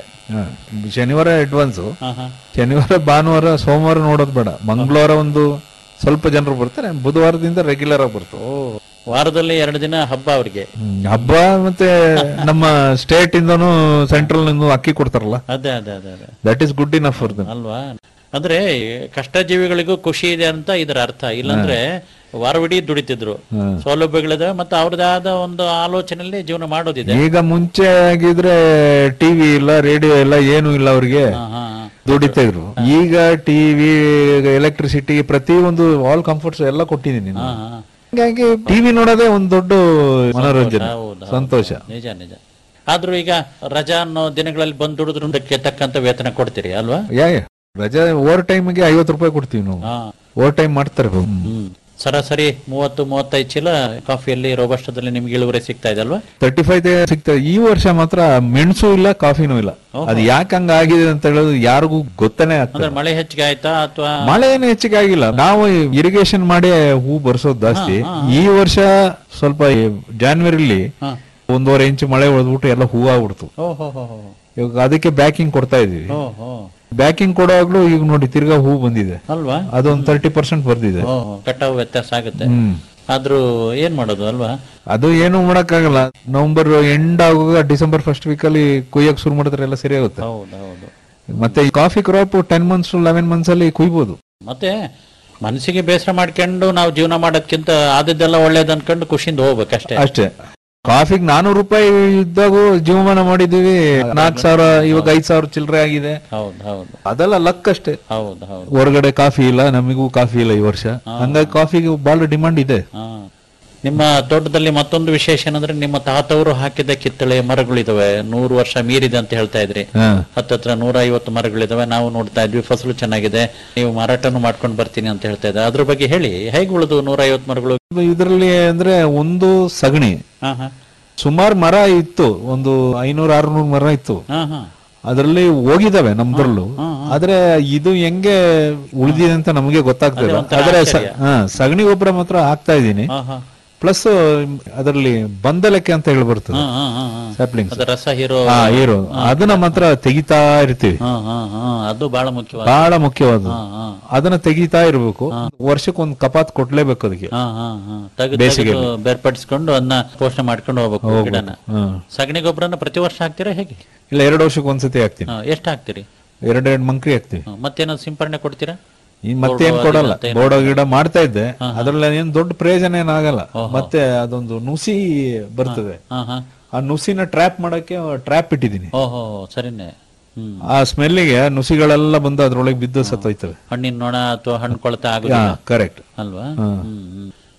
ಶನಿವಾರ ಅಡ್ವಾನ್ಸ್ ಹಾ ಹಾ ಶನಿವಾರ ಭಾನುವಾರ ಸೋಮವಾರ ನೋಡೋದು ಬೇಡ ಮಂಗಳವಾರ ಒಂದು ಸ್ವಲ್ಪ ಜನರು ಬರ್ತಾರೆ ಬುಧವಾರದಿಂದ ರೆಗ್ಯುಲರ್ ಆಗಿ ಬರ್ತಾರೆ ವಾರದಲ್ಲಿ ಎರಡು ದಿನ ಹಬ್ಬ ಅವ್ರಿಗೆ ಹ್ಮ್. ಹಬ್ಬ ಮತ್ತೆ ನಮ್ಮ ಸ್ಟೇಟ್ ಇಂದನು ಸೆಂಟ್ರಲ್ ನಿಂದ ಅಕ್ಕಿ ಕೊಡ್ತಾರಲ್ಲ ಅದೇ ಅದೇ ಅದೇ ಅದೇ that is good enough for them ಅಲ್ವಾ ಅಂದ್ರೆ ಕಷ್ಟಜೀವಿಗಳಿಗೂ ಖುಷಿ ಇದೆ ಅಂತ ಇದರ ಅರ್ಥ ಇಲ್ಲಾಂದ್ರೆ ವಾರವಿಡೀ ದುಡಿತಿದ್ರು ಹ್ಮ್. ಸೌಲಭ್ಯಗಳಿದಾವೆ ಮತ್ತೆ ಅವ್ರದ್ದಾದ ಒಂದು ಆಲೋಚನೆಯಲ್ಲಿ ಜೀವನ ಮಾಡೋದಿದೆ ಈಗ ಮುಂಚೆ ಆಗಿದ್ರೆ ಟಿವಿ ಇಲ್ಲ ರೇಡಿಯೋ ಇಲ್ಲ ಏನು ಇಲ್ಲ ಅವ್ರಿಗೆ ದುಡಿತಾ ಇದ್ರು ಈಗ ಟಿವಿ ಎಲೆಕ್ಟ್ರಿಸಿಟಿ ಪ್ರತಿ ಒಂದು ಆಲ್ ಕಂಫರ್ಟ್ಸ್ ಎಲ್ಲ ಕೊಟ್ಟಿದ್ದೀನಿ ನಾನು. ಹೀಗಾಗಿ ಟಿವಿ ನೋಡೋದೇ ಒಂದು ದೊಡ್ಡ ಮನೋರಂಜನೆ ಹೌದು, ಹೌದು. ಸಂತೋಷ ನಿಜ ನಿಜ ಆದ್ರೂ ಈಗ ರಜಾ ಅನ್ನೋ ದಿನಗಳಲ್ಲಿ ಬಂದು ದುಡಿದ್ರದಕ್ಕೆ ತಕ್ಕಂತ ವೇತನ ಕೊಡ್ತೀರಿ ಅಲ್ವಾ ಯಾ ಯಾ. ರಜೆ ಓವರ್ ಟೈಮ್ಗೆ ಐವತ್ತು ರೂಪಾಯಿ ಕೊಡ್ತೀವಿ ನಾವು ಹಾ. ಓವರ್ ಟೈಮ್ ಮಾಡ್ತಾರೆ ಹ್ಮ್ ಸರಾಸರಿ ಮೂವತ್ತು ಮೂವತ್ತೈದು ಚೀಲ ಕಾಫಿಯಲ್ಲಿ ರೋಬಸ್ಟದಲ್ಲಿ ನಿಮ್ಗೆ ಇಳುವರಿ ಸಿಗ್ತಾ ಇದೆ ಅಲ್ವಾ ತರ್ಟಿ ಫೈವ್ ಸಿಗ್ತದೆ ಈ ವರ್ಷ ಮಾತ್ರ ಮೆಣಸು ಇಲ್ಲ ಕಾಫಿನೂ ಇಲ್ಲ ಅದು ಯಾಕೆ ಹಂಗ ಆಗಿದೆ ಅಂತ ಹೇಳೋದು ಯಾರಿಗೂ ಗೊತ್ತನೇ ಆಗ್ತದೆ ಅಂದ್ರೆ ಮಳೆ ಹೆಚ್ಚಿಗೆ ಆಯ್ತಾ ಅಥವಾ ಮಳೆ ಏನು ಹೆಚ್ಚಿಗೆ ಆಗಿಲ್ಲ ನಾವು ಇರಿಗೇಷನ್ ಮಾಡಿ ಹೂ ಬರ್ಸೋದು ಜಾಸ್ತಿ ಈ ವರ್ಷ ಸ್ವಲ್ಪ ಜಾನ್ವರಿಲಿ ಒಂದೂವರೆ ಇಂಚು ಮಳೆ ಹೊಡೆದ್ಬಿಟ್ಟು ಎಲ್ಲ ಹೂ ಆಗ್ಬಿಡ್ತು ಓಹೋ ಹೋ ಹೋ ಇವಾಗ ಅದಕ್ಕೆ ಬ್ಯಾಕಿಂಗ್ ಕೊಡ್ತಾ ಇದೀವಿ ಹೋ ಹೋ ಬ್ಯಾಕಿಂಗ್ ಕೊಡುವಾಗ್ಲೂ ಈಗ ನೋಡಿ ತಿರ್ಗಾ ಹೂ ಬಂದಿದೆ ಅಲ್ವಾ ಅದೊಂದು ತರ್ಟಿ ಪರ್ಸೆಂಟ್ ಬರ್ದಿದೆ ಓಹೋ ಕಟಾವು ವ್ಯತ್ಯಾಸ ಆಗುತ್ತೆ ಹ್ಮ್ ಆದ್ರೂ ಏನ್ ಮಾಡೋದು ಅಲ್ವಾ ಅದು ಏನು ಮಾಡಕ್ಕಾಗಲ್ಲ ನವೆಂಬರ್ ಎಂಡ್ ಆಗುವಾಗ ಡಿಸೆಂಬರ್ ಫಸ್ಟ್ ವೀಕ್ ಅಲ್ಲಿ ಕೊಯ್ಯಕ್ ಶುರು ಮಾಡಿದ್ರೆ ಎಲ್ಲ ಸರಿ ಆಗುತ್ತೆ ಹೌದು ಹೌದು ಮತ್ತೆ ಈ coffee crop ten months eleven months ಅಲ್ಲಿ ಕುಯ್ಬೋದು ಮತ್ತೆ ಮನಸ್ಸಿಗೆ ಬೇಸರ ಮಾಡ್ಕೊಂಡು ನಾವು ಜೀವನ ಮಾಡೋದ್ಕಿಂತ ಆದದ್ದೆಲ್ಲ ಒಳ್ಳೇದು ಅನ್ಕೊಂಡು ಖುಷಿಯಿಂದ ಹೋಗ್ಬೇಕಷ್ಟೇ ಅಷ್ಟೇ ಕಾಫಿಗೆ ನಾನೂರು ರೂಪಾಯಿ ಇದ್ದಾಗೂ ಜೀವಮಾನ ಮಾಡಿದೀವಿ ನಾಲ್ಕು ಸಾವಿರ ಇವಾಗ ಐದ್ ಸಾವಿರ ಚಿಲ್ಲರೆ ಆಗಿದೆ ಹೌದು ಹೌದು ಅದೆಲ್ಲ ಲಕ್ ಅಷ್ಟೇ ಹೌದು ಹೌದು ಹೊರಗಡೆ ಕಾಫಿ ಇಲ್ಲ ನಮಗೂ ಕಾಫಿ ಇಲ್ಲ ಈ ವರ್ಷ ಹಂಗಾಗಿ ಕಾಫಿಗೆ ಬಹಳ ಡಿಮಾಂಡ್ ಇದೆ ಹಾ. ನಿಮ್ಮ ತೋಟದಲ್ಲಿ ಮತ್ತೊಂದು ವಿಶೇಷ ಏನಂದ್ರೆ ನಿಮ್ಮ ತಾತವರು ಹಾಕಿದ ಕಿತ್ತಳೆ ಮರಗಳಿದಾವೆ ನೂರು ವರ್ಷ ಮೀರಿದೆ ಅಂತ ಹೇಳ್ತಾ ಇದ್ರಿ ಹಾ. ಹತ್ತತ್ರ ನೂರ ಐವತ್ತು ಮರಗಳಿದಾವೆ ನಾವು ನೋಡ್ತಾ ಇದ್ವಿ ಫಸಲು ಚೆನ್ನಾಗಿದೆ ನೀವು ಮಾರಾಟನು ಮಾಡ್ಕೊಂಡು ಬರ್ತೀನಿ ಅಂತ ಹೇಳ್ತಾ ಇದ್ದೆ ಅದ್ರ ಬಗ್ಗೆ ಹೇಳಿ ಹೇಗೆ ಉಳಿದು ನೂರ ಐವತ್ತು ಮರಗಳು ಇದರಲ್ಲಿ ಅಂದ್ರೆ ಒಂದು ಸಗಣಿ ಹಾ ಹಾ ಸುಮಾರು ಮರ ಇತ್ತು ಒಂದು ಐನೂರ ಆರ್ನೂರು ಮರ ಇತ್ತು ಹಾ ಹಾ ಅದರಲ್ಲಿ ಹೋಗಿದಾವೆ ನಮ್ದ್ರಲ್ಲೂ ಆದ್ರೆ ಇದು ಹೆಂಗೆ ಉಳಿದಿದೆ ಅಂತ ನಮಗೆ ಗೊತ್ತಾಗ್ತಿಲ್ಲ ಅದೇ ಒಂಥರ ಆದ್ರೆ ಸ- ಆಶ್ಚರ್ಯ. ಹಾ, ಸಗಣಿ ಗೊಬ್ಬರ ಮಾತ್ರ ಹಾಕ್ತಾ ಇದೀನಿ ಹಾ ಹಾ ಪ್ಲಸ್ ಅದರಲ್ಲಿ ಬಂದಲಕ್ಕೆ ಅಂತ ಹೇಳಿ ಬರ್ತದೆ ಹಾ, ಹಾ, ಹಾ, ಹಾ. ಸ್ಯಾಪ್ಲಿಂಗ್ಸ್ ಅದು ರಸ ಹೀರೋ ಹಾ ಹೀರೋ ಅದನ್ನ ಮಾತ್ರ ತೆಗಿತಾ ಇರ್ತೀವಿ ಹಾ ಹಾ ಹಾ ಅದು ಬಹಳ ಮುಖ್ಯವಾದ ಬಹಳ ಮುಖ್ಯವಾದ ಹಾ, ಹಾ. ಅದನ್ನ ತೆಗಿತಾ ಇರ್ಬೇಕು ವರ್ಷಕ್ಕೆ ಒಂದು ಕಪಾತ್ ಕೊಡ್ಲೇಬೇಕು ಅದಕ್ಕೆ ಹಾ ಹಾ ಹಾ ತೆಗೆದು ಬೇಸಿಗೆಯಲ್ಲಿ. ತೆಗೆದು ಬೇರ್ಪಡಿಸ್ಕೊಂಡು ಅದನ್ನ ಪೋಷಣೆ ಮಾಡ್ಕೊಂಡು ಹೋಗ್ಬೇಕು ಹೋಗ್ಬೇಕು. ಗಿಡನ ಹಾ. ಸಗಣಿ ಗೊಬ್ಬರನ ಪ್ರತಿ ವರ್ಷ ಹಾಕ್ತೀರಾ ಹೇಗೆ ಇಲ್ಲ ಎರಡು ವರ್ಷಕ್ಕೆ ಒಂದ್ಸತಿ ಹಾಕ್ತೀನಿ ಹಾ, ಎಷ್ಟು ಹಾಕ್ತೀರಿ ಎರಡೆರಡು ಮಂಕ್ರಿ ಹಾಕ್ತಿವಿ ಹಾ, ಮತ್ತೇನಾದ್ರು ಸಿಂಪರಣೆ ಕೊಡ್ತೀರಾ ಈ ಮತ್ತೇನ್ ಬೋರ್ಡೋ ಕೊಡಲ್ಲ ಅದಂತ ಏನು? ಬೋಡೋ ಗಿಡ ಮಾಡ್ತಾ ಇದ್ದೆ ಅದ್ರಲ್ಲಿ ಏನ್ ದೊಡ್ಡ ಪ್ರಯೋಜನ ಏನಾಗಲ್ಲ ಮತ್ತೆ ಅದೊಂದು ನುಸಿ ಬರ್ತದೆ ಹಾ ಹಾ ಆ ನುಸಿನ ಟ್ರ್ಯಾಪ್ ಮಾಡಕ್ಕೆ ಟ್ರ್ಯಾಪ್ ಇಟ್ಟಿದ್ದೀನಿ ಓಹೋ ಸರಿನೇ ಹ್ಮ್ ಆ ಸ್ಮೆಲ್ಗೆ ನುಸಿಗಳೆಲ್ಲ ಬಂದು ಅದ್ರೊಳಗೆ ಬಿದ್ದು ಸತ್ತೋಯ್ತವೆ ಹಣ್ಣಿನ ನೊಣ ಅಥವಾ ಹಣ್ಣು ಕೊಳತ ಆಗುದಿಲ್ಲ ಕರೆಕ್ಟ್ ಅಲ್ವಾ ಹಾ. ಹ್ಮ್, ಹ್ಮ್.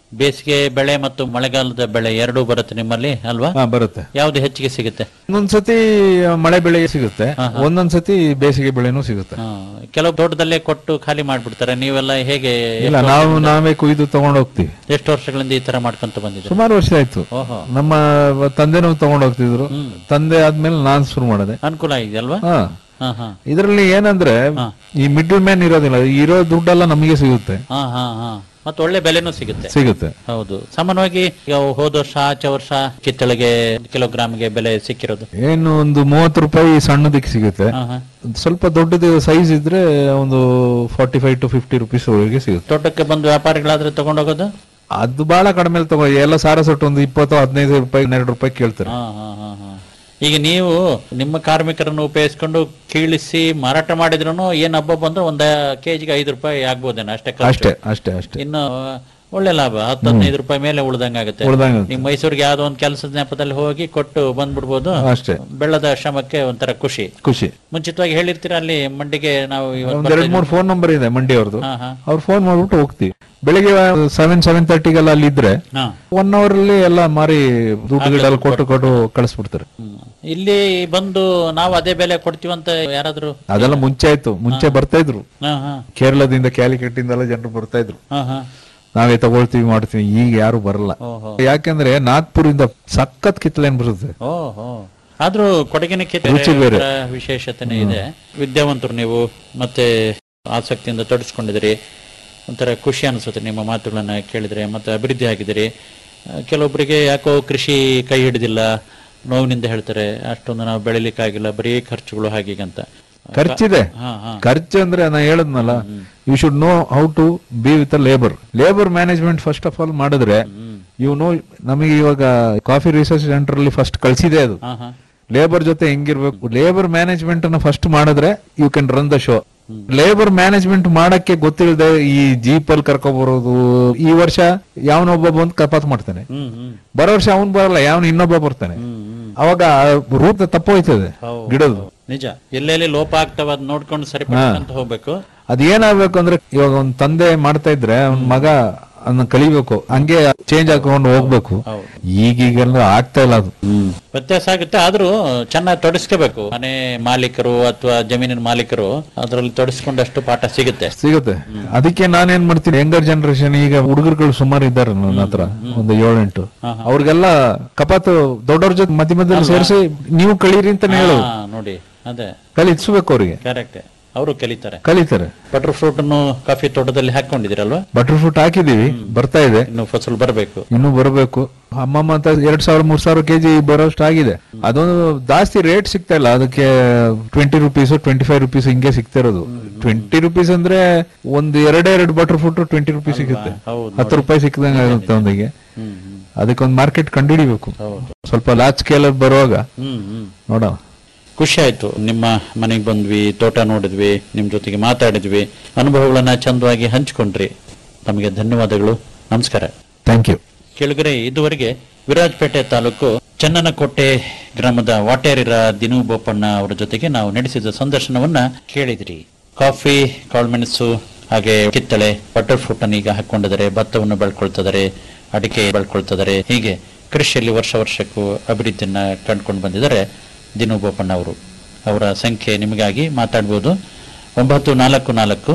ಬೇಸಿಗೆ ಬೆಳೆ ಮತ್ತು ಮಳೆಗಾಲದ ಬೆಳೆ ಎರಡೂ ಬರುತ್ತೆ ನಿಮ್ಮಲ್ಲಿ ಅಲ್ವಾ ಹಾ ಬರುತ್ತೆ ಯಾವ್ದು ಹೆಚ್ಚಿಗೆ ಸಿಗುತ್ತೆ ಒಂದೊಂದ್ಸತಿ ಮಳೆ ಬೆಳೆ ಸಿಗುತ್ತೆ ಒಂದೊಂದ್ಸತಿ ಬೇಸಿಗೆ ಬೆಳೆನೂ ಸಿಗುತ್ತೆ ಕೆಲವು ತೋಟದಲ್ಲೇ ಕೊಟ್ಟು ಖಾಲಿ ಮಾಡ್ಬಿಡ್ತಾರೆ ನೀವೆಲ್ಲ ಹೇಗೆ ಇಲ್ಲ ಎಷ್ಟು ನಾವು ವರ್ಷದಿಂದ- ನಾವೇ ಕುಯ್ದು ತಗೊಂಡು ಹೋಗ್ತೀವಿ ಎಷ್ಟು ವರ್ಷಗಳಿಂದ ಈ ತರ ಮಾಡ್ಕೊಂತ ಬಂದಿದೆ ಸುಮಾರು ವರ್ಷ ಆಯ್ತು ಓಹೋ ನಮ್ಮ ತಂದೆನೂ ತಗೊಂಡು ಹೋಗ್ತಿದ್ರು ತಂದೆ ಆದ್ಮೇಲೆ ನಾನ್ ಶುರು ಮಾಡಿದೆ ಅನುಕೂಲ ಆಗಿದೆ ಅಲ್ವಾ ಹಾ ಹಾ ಹಾ ಇದರಲ್ಲಿ ಏನಂದ್ರೆ ಈ ಮಿಡ್ಲ್ ಮ್ಯಾನ್ ಇರೋದಿಲ್ಲ ಇರೋ ದುಡ್ಡೆಲ್ಲ ನಮಗೆ ಸಿಗುತ್ತೆ ಹಾ ಹಾ ಹಾ ಮತ್ತೆ ಒಳ್ಳೆ ಬೆಲೆನೂ ಸಿಗುತ್ತೆ ಸಿಗುತ್ತೆ ಹೌದು ಸಾಮಾನ್ಯವಾಗಿ ಈಗ ಹೋದ ವರ್ಷ ಆಚೆ ವರ್ಷ ಕಿತ್ತಳೆಗೆ ಕಿಲೋಗ್ರಾಮ್ಗೆ ಬೆಲೆ ಸಿಕ್ಕಿರೋದು ಏನು ಒಂದು ಮೂವತ್ತು ರೂಪಾಯಿ ಸಣ್ಣದಕ್ಕೆ ಸಿಗುತ್ತೆ ಹಾ, ಹಾ. ಸ್ವಲ್ಪ ದೊಡ್ಡದು ಸೈಜ್ ಇದ್ರೆ ಒಂದು forty five to fifty rupees ವರೆಗೆ ಸಿಗುತ್ತೆ ತೋಟಕ್ಕೆ ಬಂದು ವ್ಯಾಪಾರಿಗಳಾದ್ರೆ ತಗೊಂಡೋಗೋದು ಅದು ಬಹಳ ಕಡಿಮೆ ತಗೋ ಎಲ್ಲ ಸಾರ ಸೊಟ್ಟು ಒಂದು ಇಪ್ಪತ್ತು ಹದಿನೈದು ರೂಪಾಯಿ ಹನ್ನೆರಡು ರೂಪಾಯಿ ಕೇಳ್ತಾರೆ ಹಾ ಹಾ ಹಾ ಹಾ ಈಗ ನೀವು ನಿಮ್ಮ ಕಾರ್ಮಿಕರನ್ನು ಉಪಯೋಗಿಸ್ಕೊಂಡು ಕೀಳಿಸಿ ಮಾರಾಟ ಮಾಡಿದ್ರು ಏನ್ ಹಬ್ಬ ಬಂದ್ರೆ ಒಂದ ಕೆಜಿಗೆ ಐದು ರೂಪಾಯಿ ಆಗ್ಬೋದೇನೋ ಅಷ್ಟೇ ಖರ್ಚು. ಅಷ್ಟೇ ಅಷ್ಟೇ ಅಷ್ಟೇ ಇನ್ನು ಒಳ್ಳೆ ಲಾಭ ಹತ್ತು ಹದಿನೈದು ರೂಪಾಯಿ ಮೇಲೆ ಉಳ್ದಂಗಾಗುತ್ತೆ ಉಳ್ದಂಗಾಗುತ್ತೆ. ನೀವು ಮೈಸೂರಿಗೆ ಯಾವ್ದೋ ಒಂದು ಕೆಲಸದ ನೆಪದಲ್ಲಿ ಹೋಗಿ ಕೊಟ್ಟು ಬಂದ್ಬಿಡ್ಬೋದು ಅಷ್ಟೇ. ಬೆಳ್ಳದ ಶ್ರಮಕ್ಕೆ ಒಂಥರ ಖುಷಿ ಖುಷಿ ಮುಂಚಿತವಾಗಿ ಹೇಳಿರ್ತೀರ ಅಲ್ಲಿ ಮಂಡಿಗೆ ನಾವು ಇವತ್ತು ಒಂದ್ ಎರಡ್ ಬರ್ತಾ ಮೂರ್ ಫೋನ್ ನಂಬರ್ ಇದೆ ಮಂಡಿ ಅವ್ರದ್ದು ಹಾ, ಹಾ. ಅವ್ರು ಫೋನ್ ಮಾಡ್ಬಿಟ್ಟು ಹೋಗ್ತೀವಿ ಬೆಳಿಗ್ಗೆ ಸೆವೆನ್ ಸೆವೆನ್ ತರ್ಟಿಗೆಲ್ಲ ಅಲ್ಲಿ ಇದ್ರೆ ಹಾ. ಒನ್ ಅವರ್ ಅಲ್ಲಿ ಎಲ್ಲ ಮಾರಿ ದುಡ್ಡು ಗಿಡ್ಡೆಲ್ಲ ಕೊಟ್ಟು ಕೊಟ್ಟು ಕಳಿಸ್ಬಿಡ್ತಾರೆ ಇಲ್ಲಿ ಬಂದು ನಾವು ಅದೇ ಬೆಲೆ ಕೊಡ್ತೀವಂತ ಯಾರಾದ್ರೂ ಅದೆಲ್ಲ ಮುಂಚೆ ಆಯ್ತು ಮುಂಚೆ ಬರ್ತಾ ಇದ್ರು ಹಾ ಹಾ ಕೇರಳದಿಂದ ಕ್ಯಾಲಿಕಟ್ ಇಂದೆಲ್ಲ ಜನರು ಬರ್ತಾ ಇದ್ರು ಹಾ ಹಾ ನಾವೇ ತಗೊಳ್ತೀವಿ ಮಾಡ್ತೀವಿ ಈಗ ಯಾರು ಬರಲ್ಲ ಓಹೋ. ಯಾಕೆಂದ್ರೆ ನಾಗ್ಪುರಿಂದ ಸಖತ್ ಕಿತ್ತಲೇನ್ ಬರುತ್ತೆ ಓಹೋ ಆದ್ರೂ ಕೊಡಗಿನ ರುಚಿ ಬೇರೆ. ವಿಶೇಷತೆನೇ ಇದೆ ವಿದ್ಯಾವಂತರು ನೀವು ಮತ್ತೆ ಆಸಕ್ತಿಯಿಂದ ತೊಡಸ್ಕೊಂಡಿದ್ದೀರಿ ಒಂಥರ ಖುಷಿ ಅನಿಸುತ್ತೆ ನಿಮ್ಮ ಮಾತುಗಳನ್ನ ಕೇಳಿದ್ರೆ ಮತ್ತೆ ಅಭಿವೃದ್ಧಿ ಆಗಿದ್ದೀರಿ ಆ, ಕೆಲವೊಬ್ಬರಿಗೆ ಯಾಕೋ ಕೃಷಿ ಕೈ ಹಿಡಿದಿಲ್ಲ ನೋವಿನಿಂದ ಹೇಳ್ತಾರೆ ಅಷ್ಟೊಂದು ನಾವು ಬೆಳಿಲಿಕ್ಕಾಗಿಲ್ಲ ಬರೀ ಖರ್ಚುಗಳು ಹಾಗೆ ಹೀಗೆ ಅಂತ ಖರ್ಚಿದೆ ಹಾ ಹಾ ಖರ್ಚು ಅಂದ್ರೆ ನಾ ಹೇಳದ್ನಲ್ಲ you should know how to be with labour labour management first of all ಮಾಡಿದ್ರೆ ಯು ನೋ ನಮಗೆ ಇವಾಗ ಕಾಫಿ ರಿಸರ್ಚ್ ಸೆಂಟರ್ ಅಲ್ಲಿ ಫಸ್ಟ್ ಕಳ್ಸಿದೆ ಅದು ಹಾ ಹಾ ಲೇಬರ್ ಜೊತೆ ಹೆಂಗಿರ್ಬೇಕು ಲೇಬರ್ ಮ್ಯಾನೇಜ್ಮೆಂಟ್ ಅನ್ನ ಫಸ್ಟ್ ಮಾಡಿದ್ರೆ you can run the show labour management ಮಾಡಕ್ಕೆ ಗೊತ್ತಿಲ್ಲದೆ ಈ ಜೀಪ್ ಅಲ್ಲಿ ಕರ್ಕೊ ಬರೋದು ಈ ವರ್ಷ ಯಾವನೊಬ್ಬ ಬಂದು ಕಪಾತ್ ಮಾಡ್ತಾನೆ ಹ್ಮ್ ಹ್ಮ್ ಬರೋ ವರ್ಷ ಅವನ್ ಬರಲ್ಲ ಯಾವನ್ ಇನ್ನೊಬ್ಬ ಬರ್ತಾನೆ ಅವಾಗ ರೂಪ ತಪ್ಪೋಯ್ತದೆ ಗಿಡದು ನಿಜ ಎಲ್ಲೆಲ್ಲಿ ಲೋಪ ಆಗ್ತಾವ ಅದ್ ನೋಡ್ಕೊಂಡು ಸರಿಪಡಿಸ್ಕೊಂತ ಹೋಗ್ಬೇಕು ಅದ್ ಏನಾಗ್ಬೇಕು ಅಂದ್ರೆ ಇವಾಗ ಒಂದ್ ತಂದೆ ಮಾಡ್ತಾ ಇದ್ರೆ ಅವ್ನ್ ಮಗ ಅದನ್ನ ಕಲಿಬೇಕು ಹಂಗೆ ಚೇಂಜ್ ಹಾಕೊಂಡು ಹೋಗ್ಬೇಕು ಈಗೀಗೆಲ್ಲ ಆಗ್ತಾ ಇಲ್ಲ ಅದು ವ್ಯತ್ಯಾಸ ಆಗುತ್ತೆ ಆದ್ರೂ ಚೆನ್ನಾಗಿ ತೊಡಸ್ಕೋಬೇಕು ಮನೆ ಮಾಲೀಕರು ಅಥವಾ ಜಮೀನಿನ ಮಾಲೀಕರು ಅದರಲ್ಲಿ ತೊಡಸ್ಕೊಂಡಷ್ಟು ಪಾಠ ಸಿಗುತ್ತೆ ಸಿಗುತ್ತೆ ಅದಕ್ಕೆ ನಾನೇನ್ ಮಾಡ್ತೀನಿ ಯಂಗರ್ ಜನರೇಷನ್ ಈಗ ಹುಡುಗರುಗಳು ಸುಮಾರು ಇದ್ದಾರೆ ನನ್ನ ಹತ್ರ ಒಂದು ಏಳೆಂಟು ಅವ್ರಿಗೆಲ್ಲ ಕಪಾತು ದೊಡ್ಡವ್ರ ಜೊತೆ ಮಧ್ಯ ಮಧ್ಯದಲ್ಲಿ ಸೇರಿಸಿ ನೀವು ಕಳೀರಿ ಅಂತಾನೆ ಹೇಳೋದು ಹಾ, ನೋಡಿ ಅದೇ ಕಲಿಸ್ಬೇಕು ಅವ್ರಿಗೆ ಕರೆಕ್ಟ್ ಅವರು ಕಲಿತಾರೆ ಕಲಿತಾರೆ ಬಟರ್ ಫ್ರೂಟ್ ಅನ್ನು ಕಾಫಿ ತೋಟದಲ್ಲಿ ಹಾಕೊಂಡಿದ್ದೀರಲ್ವಾ ಬಟರ್ ಫ್ರೂಟ್ ಹಾಕಿದೀವಿ ಬರ್ತಾ ಇದೆ ಇನ್ನು ಫಸಲು ಬರಬೇಕು ಇನ್ನು ಬರಬೇಕು ಅಮ್ಮಮ್ಮ ಅಂತ ಎರಡ್ ಸಾವಿರ ಮೂರ್ ಸಾವಿರ ಕೆಜಿ ಬರೋಷ್ಟು ಆಗಿದೆ ಅದೊಂದು ಜಾಸ್ತಿ ರೇಟ್ ಸಿಗ್ತಾ ಇಲ್ಲ ಅದಕ್ಕೆ twenty rupees twenty five rupees ಹಿಂಗೆ ಸಿಗ್ತಾ ಇರೋದು ಟ್ವೆಂಟಿ ರುಪೀಸ್ ಅಂದ್ರೆ ಒಂದು ಎರಡೇ ಎರಡು ಬಟರ್ ಫ್ರೂಟ್ ಟ್ವೆಂಟಿ ರುಪೀಸ್ ಸಿಗುತ್ತೆ ಹತ್ತು ರೂಪಾಯಿ ಸಿಕ್ಕದಂಗೆ ಆಗುತ್ತೆ ಒಂದಿಗೆ ಅದಕ್ಕೊಂದು ಮಾರ್ಕೆಟ್ ಕಂಡುಹಿಡಿಬೇಕು ಸ್ವಲ್ಪ ಲಾರ್ಜ್ ಸ್ಕೇಲ್ ಬರುವಾಗ ಹ್ಮ್ ಹ್ಮ್ ನೋಡೋಣ ಖುಷಿ ಆಯ್ತು ನಿಮ್ಮ ಮನೆಗೆ ಬಂದ್ವಿ ತೋಟ ನೋಡಿದ್ವಿ ನಿಮ್ ಜೊತೆಗೆ ಮಾತಾಡಿದ್ವಿ ಅನುಭವಗಳನ್ನ ಚಂದವಾಗಿ ಹಂಚ್ಕೊಂಡ್ರಿ ತಮಗೆ ಧನ್ಯವಾದಗಳು ನಮಸ್ಕಾರ ಥ್ಯಾಂಕ್ ಯು ಕೆಳಗರೆ ಇದುವರೆಗೆ ವಿರಾಜಪೇಟೆ ತಾಲೂಕು ಚನ್ನನಕೋಟೆ ಗ್ರಾಮದ ವಾಟೇರಿರ ದಿನು ಬೋಪಣ್ಣ ಅವರ ಜೊತೆಗೆ ನಾವು ನಡೆಸಿದ ಸಂದರ್ಶನವನ್ನ ಕೇಳಿದ್ರಿ ಕಾಫಿ ಕಾಳುಮೆಣಸು ಹಾಗೆ ಕಿತ್ತಳೆ ಬಟರ್ ಫ್ರೂಟ್ ಅನ್ನು ಈಗ ಹಾಕೊಂಡಿದ್ದಾರೆ ಭತ್ತವನ್ನು ಬೆಳ್ಕೊಳ್ತಿದ್ದಾರೆ ಅಡಿಕೆ ಬೆಳ್ಕೊಳ್ತಿದ್ದಾರೆ ಹೀಗೆ ಕೃಷಿಯಲ್ಲಿ ವರ್ಷ ವರ್ಷಕ್ಕೂ ಅಭಿವೃದ್ಧಿಯನ್ನ ಕಂಡುಕೊಂಡು ಬಂದಿದ್ದಾರೆ ದಿನು ಬೋಪಣ್ಣ ಅವರು ಅವರ ಸಂಖ್ಯೆ ನಿಮಗಾಗಿ ಮಾತಾಡ್ಬೋದು ಒಂಬತ್ತು ನಾಲ್ಕು ನಾಲ್ಕು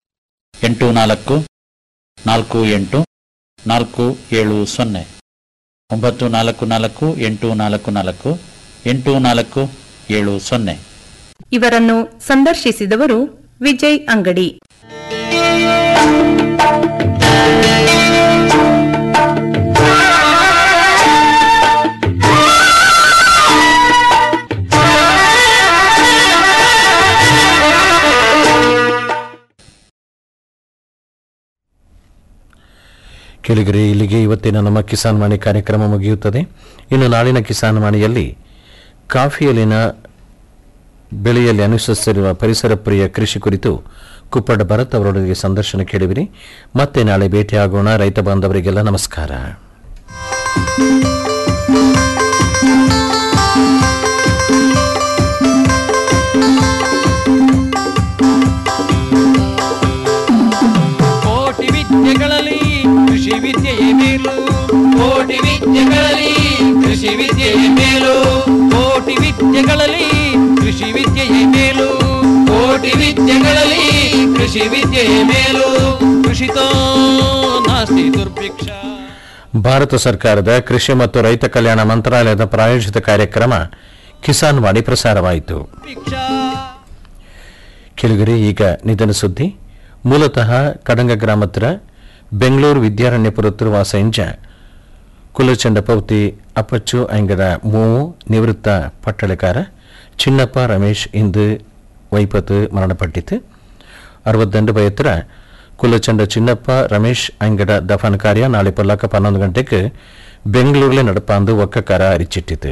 ಎಂಟು ನಾಲ್ಕು ನಾಲ್ಕು ಎಂಟು ನಾಲ್ಕು ಏಳು ಸೊನ್ನೆ ಒಂಬತ್ತು ನಾಲ್ಕು ನಾಲ್ಕು ಎಂಟು ನಾಲ್ಕು ನಾಲ್ಕು ಎಂಟು ನಾಲ್ಕು ಏಳು ಸೊನ್ನೆ ಇವರನ್ನು ಸಂದರ್ಶಿಸಿದವರು ವಿಜಯ್ ಅಂಗಡಿ ಕೇಳಿಗರೆ ಇಲ್ಲಿಗೆ ಇವತ್ತಿನ ನಮ್ಮ ಕಿಸಾನ್ ವಾಣಿ ಕಾರ್ಯಕ್ರಮ ಮುಗಿಯುತ್ತದೆ ಇನ್ನು ನಾಳಿನ ಕಿಸಾನ್ ವಾಣಿಯಲ್ಲಿ ಕಾಫಿಯಲ್ಲಿನ ಬೆಳೆಯಲ್ಲಿ ಅನುಸರಿಸಿರುವ ಪರಿಸರ ಪ್ರಿಯ ಕೃಷಿ ಕುರಿತು ಕುಪ್ಪಡ ಭರತ್ ಅವರೊಂದಿಗೆ ಸಂದರ್ಶನ ಕೇಳಿವಿರಿ ಮತ್ತೆ ನಾಳೆ ಭೇಟಿಯಾಗೋಣ ರೈತ ಬಾಂಧವರಿಗೆಲ್ಲ ನಮಸ್ಕಾರ ಕೋಟಿ ವಿದ್ಯೆಗಳಲ್ಲಿ ಕೃಷಿ ವಿದ್ಯೆಯೇ ಮೇಲು ವಿದ್ಯೆಯೇ ಮೇಲು ಕೋಟಿ ವಿದ್ಯೆಗಳಲ್ಲಿ ಕೃಷಿ ವಿದ್ಯೆಯೇ ಮೇಲು ಕೋಟಿ ವಿದ್ಯೆಗಳಲ್ಲಿ ಕೃಷಿ ವಿದ್ಯೆಯೇ ಮೇಲು ಕೃಷಿತೋ ನಾಸ್ತಿ ದುರ್ಭಿಕ್ಷ ಭಾರತ ಸರ್ಕಾರದ ಕೃಷಿ ಮತ್ತು ರೈತ ಕಲ್ಯಾಣ ಮಂತ್ರಾಲಯದ ಪ್ರಾಯೋಜಿತ ಕಾರ್ಯಕ್ರಮ ಕಿಸಾನ್ ವಾಣಿ ಪ್ರಸಾರವಾಯಿತು ಕೆಳಗರೆ ಈಗ ನಿಧನ ಸುದ್ದಿ ಮೂಲತಃ ಕಡಂಗ ಗ್ರಾಮತ್ರ ಬೆಂಗಳೂರು ವಿದ್ಯಾರಣ್ಯಪುರತ್ರ ವಾಸ ಇಂಜ ಕುಲಚಂಡ ಪೌತಿ ಅಪ್ಪಚ್ಚು ಅಂಗಡ ಮೂವು ನಿವೃತ್ತ ಪಟ್ಟಳಕಾರ ಚಿನ್ನಪ್ಪ ರಮೇಶ್ ಇಂದು ವೈಪತ್ತು ಮರಣಪಟ್ಟಿತು ಅರವತ್ತೆಂಟು ಬಯತ್ರ ಕುಲಚಂಡ ಚಿನ್ನಪ್ಪ ರಮೇಶ್ ಅಂಗಡ ದಫನ್ ಕಾರ್ಯ ನಾಳೆ ಪೊಲ್ಲಕ ಪನ್ನೊಂದು ಗಂಟೆಗೆ ಬೆಂಗಳೂರಿലെ ನಡಪಾಂದು ಒಕ್ಕಕಾರ ಅರಿಚಿಟ್ಟಿತು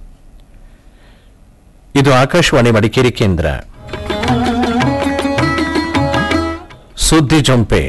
ಇದು ಆಕಾಶವಾಣಿ ಮಡಿಕೇರಿ ಕೇಂದ್ರ ಸುದ್ದಿ ಜೊಂಪೆ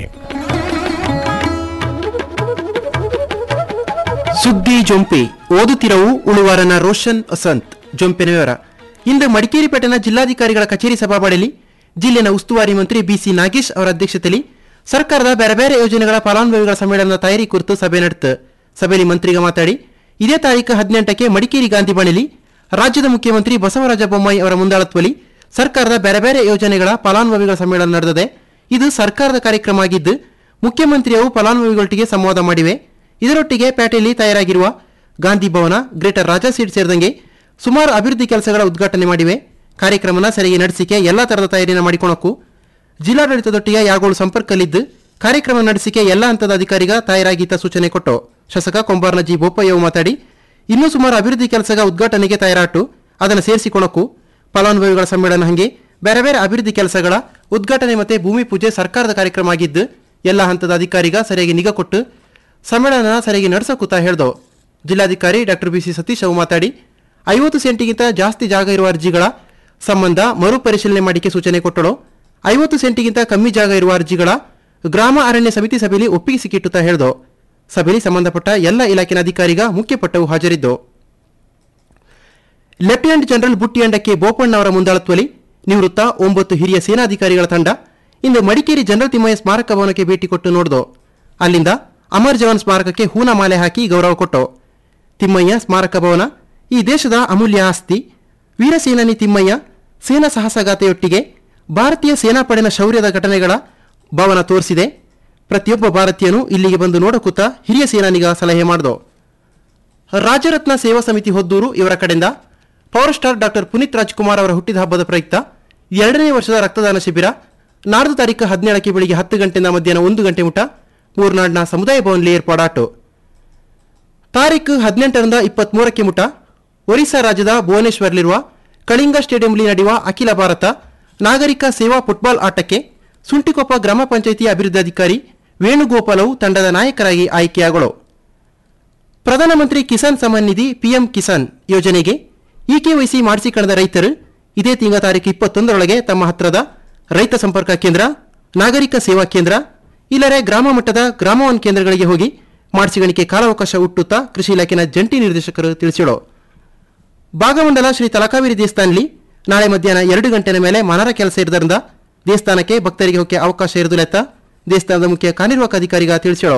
ಸುದ್ದಿ ಜೊಂಪೆ ಓದುತ್ತಿರವು ಉಳುವಾರನ ರೋಷನ್ ವಸಂತ್ ಜೊಂಪಿನ ವಿವರ ಇಂದು ಮಡಿಕೇರಿ ಪಟ್ಟಣ ಜಿಲ್ಲಾಧಿಕಾರಿಗಳ ಕಚೇರಿ ಸಭಾಬಾಡಲಿ ಜಿಲ್ಲೆನ ಉಸ್ತುವಾರಿ ಮಂತ್ರಿ ಬಿಸಿ ನಾಗೇಶ್ ಅವರ ಅಧ್ಯಕ್ಷತೆಯಲ್ಲಿ ಸರ್ಕಾರದ ಬೇರೆ ಬೇರೆ ಯೋಜನೆಗಳ ಫಲಾನುಭವಿಗಳ ಸಮ್ಮೇಳನದ ತಯಾರಿ ಕುರಿತು ಸಭೆ ನಡೆತು ಸಭೆಯಲ್ಲಿ ಮಂತ್ರಿಗ ಮಾತಾಡಿ ಇದೇ ತಾರೀಕು ಹದಿನೆಂಟಕ್ಕೆ ಮಡಿಕೇರಿ ಗಾಂಧಿ ಬಣಲಿ ರಾಜ್ಯದ ಮುಖ್ಯಮಂತ್ರಿ ಬಸವರಾಜ ಬೊಮ್ಮಾಯಿ ಅವರ ಮುಂದಾಳತ್ವದಲ್ಲಿ ಸರ್ಕಾರದ ಬೇರೆ ಬೇರೆ ಯೋಜನೆಗಳ ಫಲಾನುಭವಿಗಳ ಸಮ್ಮೇಳನ ನಡೆದಿದೆ ಇದು ಸರ್ಕಾರದ ಕಾರ್ಯಕ್ರಮ ಆಗಿದ್ದು ಮುಖ್ಯಮಂತ್ರಿಯವು ಫಲಾನುಭವಿಗಳೊಟ್ಟಿಗೆ ಸಂವಾದ ಮಾಡಿವೆ ಇದರೊಟ್ಟಿಗೆ ಪೇಟೆಯಲ್ಲಿ ತಯಾರಾಗಿರುವ ಗಾಂಧಿ ಭವನ ಗ್ರೇಟರ್ ರಾಜಾ ಸೀಟ್ ಸೇರಿದಂಗೆ ಸುಮಾರು ಅಭಿವೃದ್ಧಿ ಕೆಲಸಗಳ ಉದ್ಘಾಟನೆ ಮಾಡಿವೆ ಕಾರ್ಯಕ್ರಮನ ಸರಿಯಾಗಿ ನಡೆಸಿಕೆ ಎಲ್ಲ ತರದ ತಯಾರಿನ ಮಾಡಿಕೊಳಕ್ಕೂ ಜಿಲ್ಲಾಡಳಿತದೊಟ್ಟಿಗೆ ಯಾಗೋಳು ಸಂಪರ್ಕಲ್ಲಿದ್ದು ಕಾರ್ಯಕ್ರಮ ನಡೆಸಿಕೆ ಎಲ್ಲ ಹಂತದ ಅಧಿಕಾರಿಗ ತಯಾರಾಗಿದ್ದ ಸೂಚನೆ ಕೊಟ್ಟು ಶಾಸಕ ಕೊಂಬಾರ್ನ ಜಿ ಬೋಪಯ್ಯವು ಮಾತಾಡಿ ಇನ್ನೂ ಸುಮಾರು ಅಭಿವೃದ್ಧಿ ಕೆಲಸಗ ಉದ್ಘಾಟನೆಗೆ ತಯಾರಾಟು ಅದನ್ನು ಸೇರಿಸಿಕೊಳಕ್ಕೂ ಫಲಾನುಭವಿಗಳ ಸಮ್ಮೇಳನ ಹಂಗೆ ಬೇರೆ ಬೇರೆ ಅಭಿವೃದ್ಧಿ ಕೆಲಸಗಳ ಉದ್ಘಾಟನೆ ಮತ್ತೆ ಭೂಮಿ ಪೂಜೆ ಸರ್ಕಾರದ ಕಾರ್ಯಕ್ರಮ ಆಗಿದ್ದು ಎಲ್ಲ ಹಂತದ ಅಧಿಕಾರಿಗ ಸರಿಯಾಗಿ ನಿಗಾ ಕೊಟ್ಟು ಸಮ್ಮೇಳನ ಸರಿಯಾಗಿ ನಡೆಸಕೂತ ಹೇಳ್ದವು ಜಿಲ್ಲಾಧಿಕಾರಿ ಡಾಕ್ಟರ್ ಬಿಸಿ ಸತೀಶ್ ಅವು ಮಾತಾಡಿ ಐವತ್ತು ಸೆಂಟಿಗಿಂತ ಜಾಸ್ತಿ ಜಾಗ ಇರುವ ಅರ್ಜಿಗಳ ಸಂಬಂಧ ಮರು ಪರಿಶೀಲನೆ ಮಾಡಿಕೆ ಸೂಚನೆ ಕೊಟ್ಟಳು ಐವತ್ತು ಸೆಂಟಿಗಿಂತ ಕಮ್ಮಿ ಜಾಗ ಇರುವ ಅರ್ಜಿಗಳ ಗ್ರಾಮ ಅರಣ್ಯ ಸಮಿತಿ ಸಭೆಯಲ್ಲಿ ಒಪ್ಪಿಗೆ ಸಿಕ್ಕಿಟ್ಟುತ್ತಾ ಹೇಳ್ದೋ ಸಭೆಯಲ್ಲಿ ಸಂಬಂಧಪಟ್ಟ ಎಲ್ಲ ಇಲಾಖೆನ ಅಧಿಕಾರಿಗ ಮುಖ್ಯಪಟ್ಟವು ಹಾಜರಿದ್ದು ಲೆಫ್ಟಿನೆಂಟ್ ಜನರಲ್ ಬುಟ್ಟಿಯಂಡಕ್ಕೆ ಬೋಪಣ್ಣ ಅವರ ಮುಂದಾಳತ್ವದಲ್ಲಿ ನಿವೃತ್ತ ಒಂಬತ್ತು ಹಿರಿಯ ಸೇನಾಧಿಕಾರಿಗಳ ತಂಡ ಇಂದು ಮಡಿಕೇರಿ ಜನರಲ್ ತಿಮ್ಮಯ್ಯ ಸ್ಮಾರಕ ಭವನಕ್ಕೆ ಭೇಟಿ ಕೊಟ್ಟು ನೋಡ್ದೋ ಅಲ್ಲಿಂದ ಅಮರ್ ಜವಾನ್ ಸ್ಮಾರಕಕ್ಕೆ ಹೂನ ಮಾಲೆ ಹಾಕಿ ಗೌರವ ಕೊಟ್ಟು ತಿಮ್ಮಯ್ಯ ಸ್ಮಾರಕ ಭವನ ಈ ದೇಶದ ಅಮೂಲ್ಯ ಆಸ್ತಿ ವೀರಸೇನಾನಿ ತಿಮ್ಮಯ್ಯ ಸೇನಾ ಸಾಹಸಗಾಥೆಯೊಟ್ಟಿಗೆ ಭಾರತೀಯ ಸೇನಾಪಡೆನ ಶೌರ್ಯದ ಘಟನೆಗಳ ಭವನ ತೋರಿಸಿದೆ ಪ್ರತಿಯೊಬ್ಬ ಭಾರತೀಯನು ಇಲ್ಲಿಗೆ ಬಂದು ನೋಡಕೂತ ಹಿರಿಯ ಸೇನಾನಿಗ ಸಲಹೆ ಮಾಡ್ದೋ ರಾಜರತ್ನ ಸೇವಾ ಸಮಿತಿ ಹೊದ್ದೂರು ಇವರ ಕಡೆಯಿಂದ power star doctor Puneeth Rajkumar ಅವರ ಹುಟ್ಟಿದ ಹಬ್ಬದ ಪ್ರಯುಕ್ತ ಎರಡನೇ ವರ್ಷದ ರಕ್ತದಾನ ಶಿಬಿರ ನಾಡ್ದು ತಾರೀಕು ಹದಿನೇಳಕ್ಕೆ ಬೆಳಿಗ್ಗೆ ಹತ್ತು ಗಂಟೆಯಿಂದ ಮಧ್ಯಾಹ್ನ ಒಂದು ಗಂಟೆ ಮುಟ ಮೂರ್ನಾಡ್ನ ಸಮುದಾಯ ಭವನ್ಲಿ ಏರ್ಪಾಡಾಟು ತಾರೀಕು ಹದಿನೆಂಟರಿಂದ ಇಪ್ಪತ್ಮೂರಕ್ಕೆ ಮುಟ ಒರಿಸ್ಸಾ ರಾಜ್ಯದ ಭುವನೇಶ್ವರ್ಲಿರುವ ಕಳಿಂಗ ಸ್ಟೇಡಿಯಂಲಿ ನಡೆಯುವ ಅಖಿಲ ಭಾರತ ನಾಗರಿಕ ಸೇವಾ ಫುಟ್ಬಾಲ್ ಆಟಕ್ಕೆ ಸುಂಟಿಕೊಪ್ಪ ಗ್ರಾಮ ಪಂಚಾಯಿತಿ ಅಭಿವೃದ್ಧಿ ವೇಣುಗೋಪಾಲವು ತಂಡದ ನಾಯಕರಾಗಿ ಆಯ್ಕೆಯಾಗಳು ಪ್ರಧಾನಮಂತ್ರಿ ಕಿಸಾನ್ ಸಮ್ಮಾನ್ ನಿಧಿ ಪಿಎಂ ಕಿಸಾನ್ ಯೋಜನೆಗೆ ಇಕೆವೈಸಿ ಮಾಡಿಸಿಕೊಂಡ ರೈತರು ಇದೇ ತಿಂಗಳ ತಾರೀಕು ಇಪ್ಪತ್ತೊಂದರೊಳಗೆ ತಮ್ಮ ಹತ್ರದ ರೈತ ಸಂಪರ್ಕ ಕೇಂದ್ರ ನಾಗರಿಕ ಸೇವಾ ಕೇಂದ್ರ ಇಲ್ಲರೆ ಗ್ರಾಮ ಮಟ್ಟದ ಗ್ರಾಮವನ್ ಕೇಂದ್ರಗಳಿಗೆ ಹೋಗಿ ಮಾಡಿಸಿಗಣಿಕೆ ಕಾಲಾವಕಾಶ ಹುಟ್ಟುತ್ತಾ ಕೃಷಿ ಇಲಾಖೆನ ಜಂಟಿ ನಿರ್ದೇಶಕರು ತಿಳಿಸಿಳು ಭಾಗಮಂಡಲ ಶ್ರೀ ತಲಕಾವೇರಿ ದೇವಸ್ಥಾನದಲ್ಲಿ ನಾಳೆ ಮಧ್ಯಾಹ್ನ ಎರಡು ಗಂಟೆಯ ಮೇಲೆ ಮನರ ಕೆಲಸ ಇರೋದ್ರಿಂದ ದೇವಸ್ಥಾನಕ್ಕೆ ಭಕ್ತರಿಗೆ ಹೋಗಕ್ಕೆ ಅವಕಾಶ ಇರುವುದಿಲ್ಲ ದೇವಸ್ಥಾನದ ಮುಖ್ಯ ಕಾರ್ಯನಿರ್ವಾಹಕ ಅಧಿಕಾರಿಗ ತಿಳಿಸಿಳು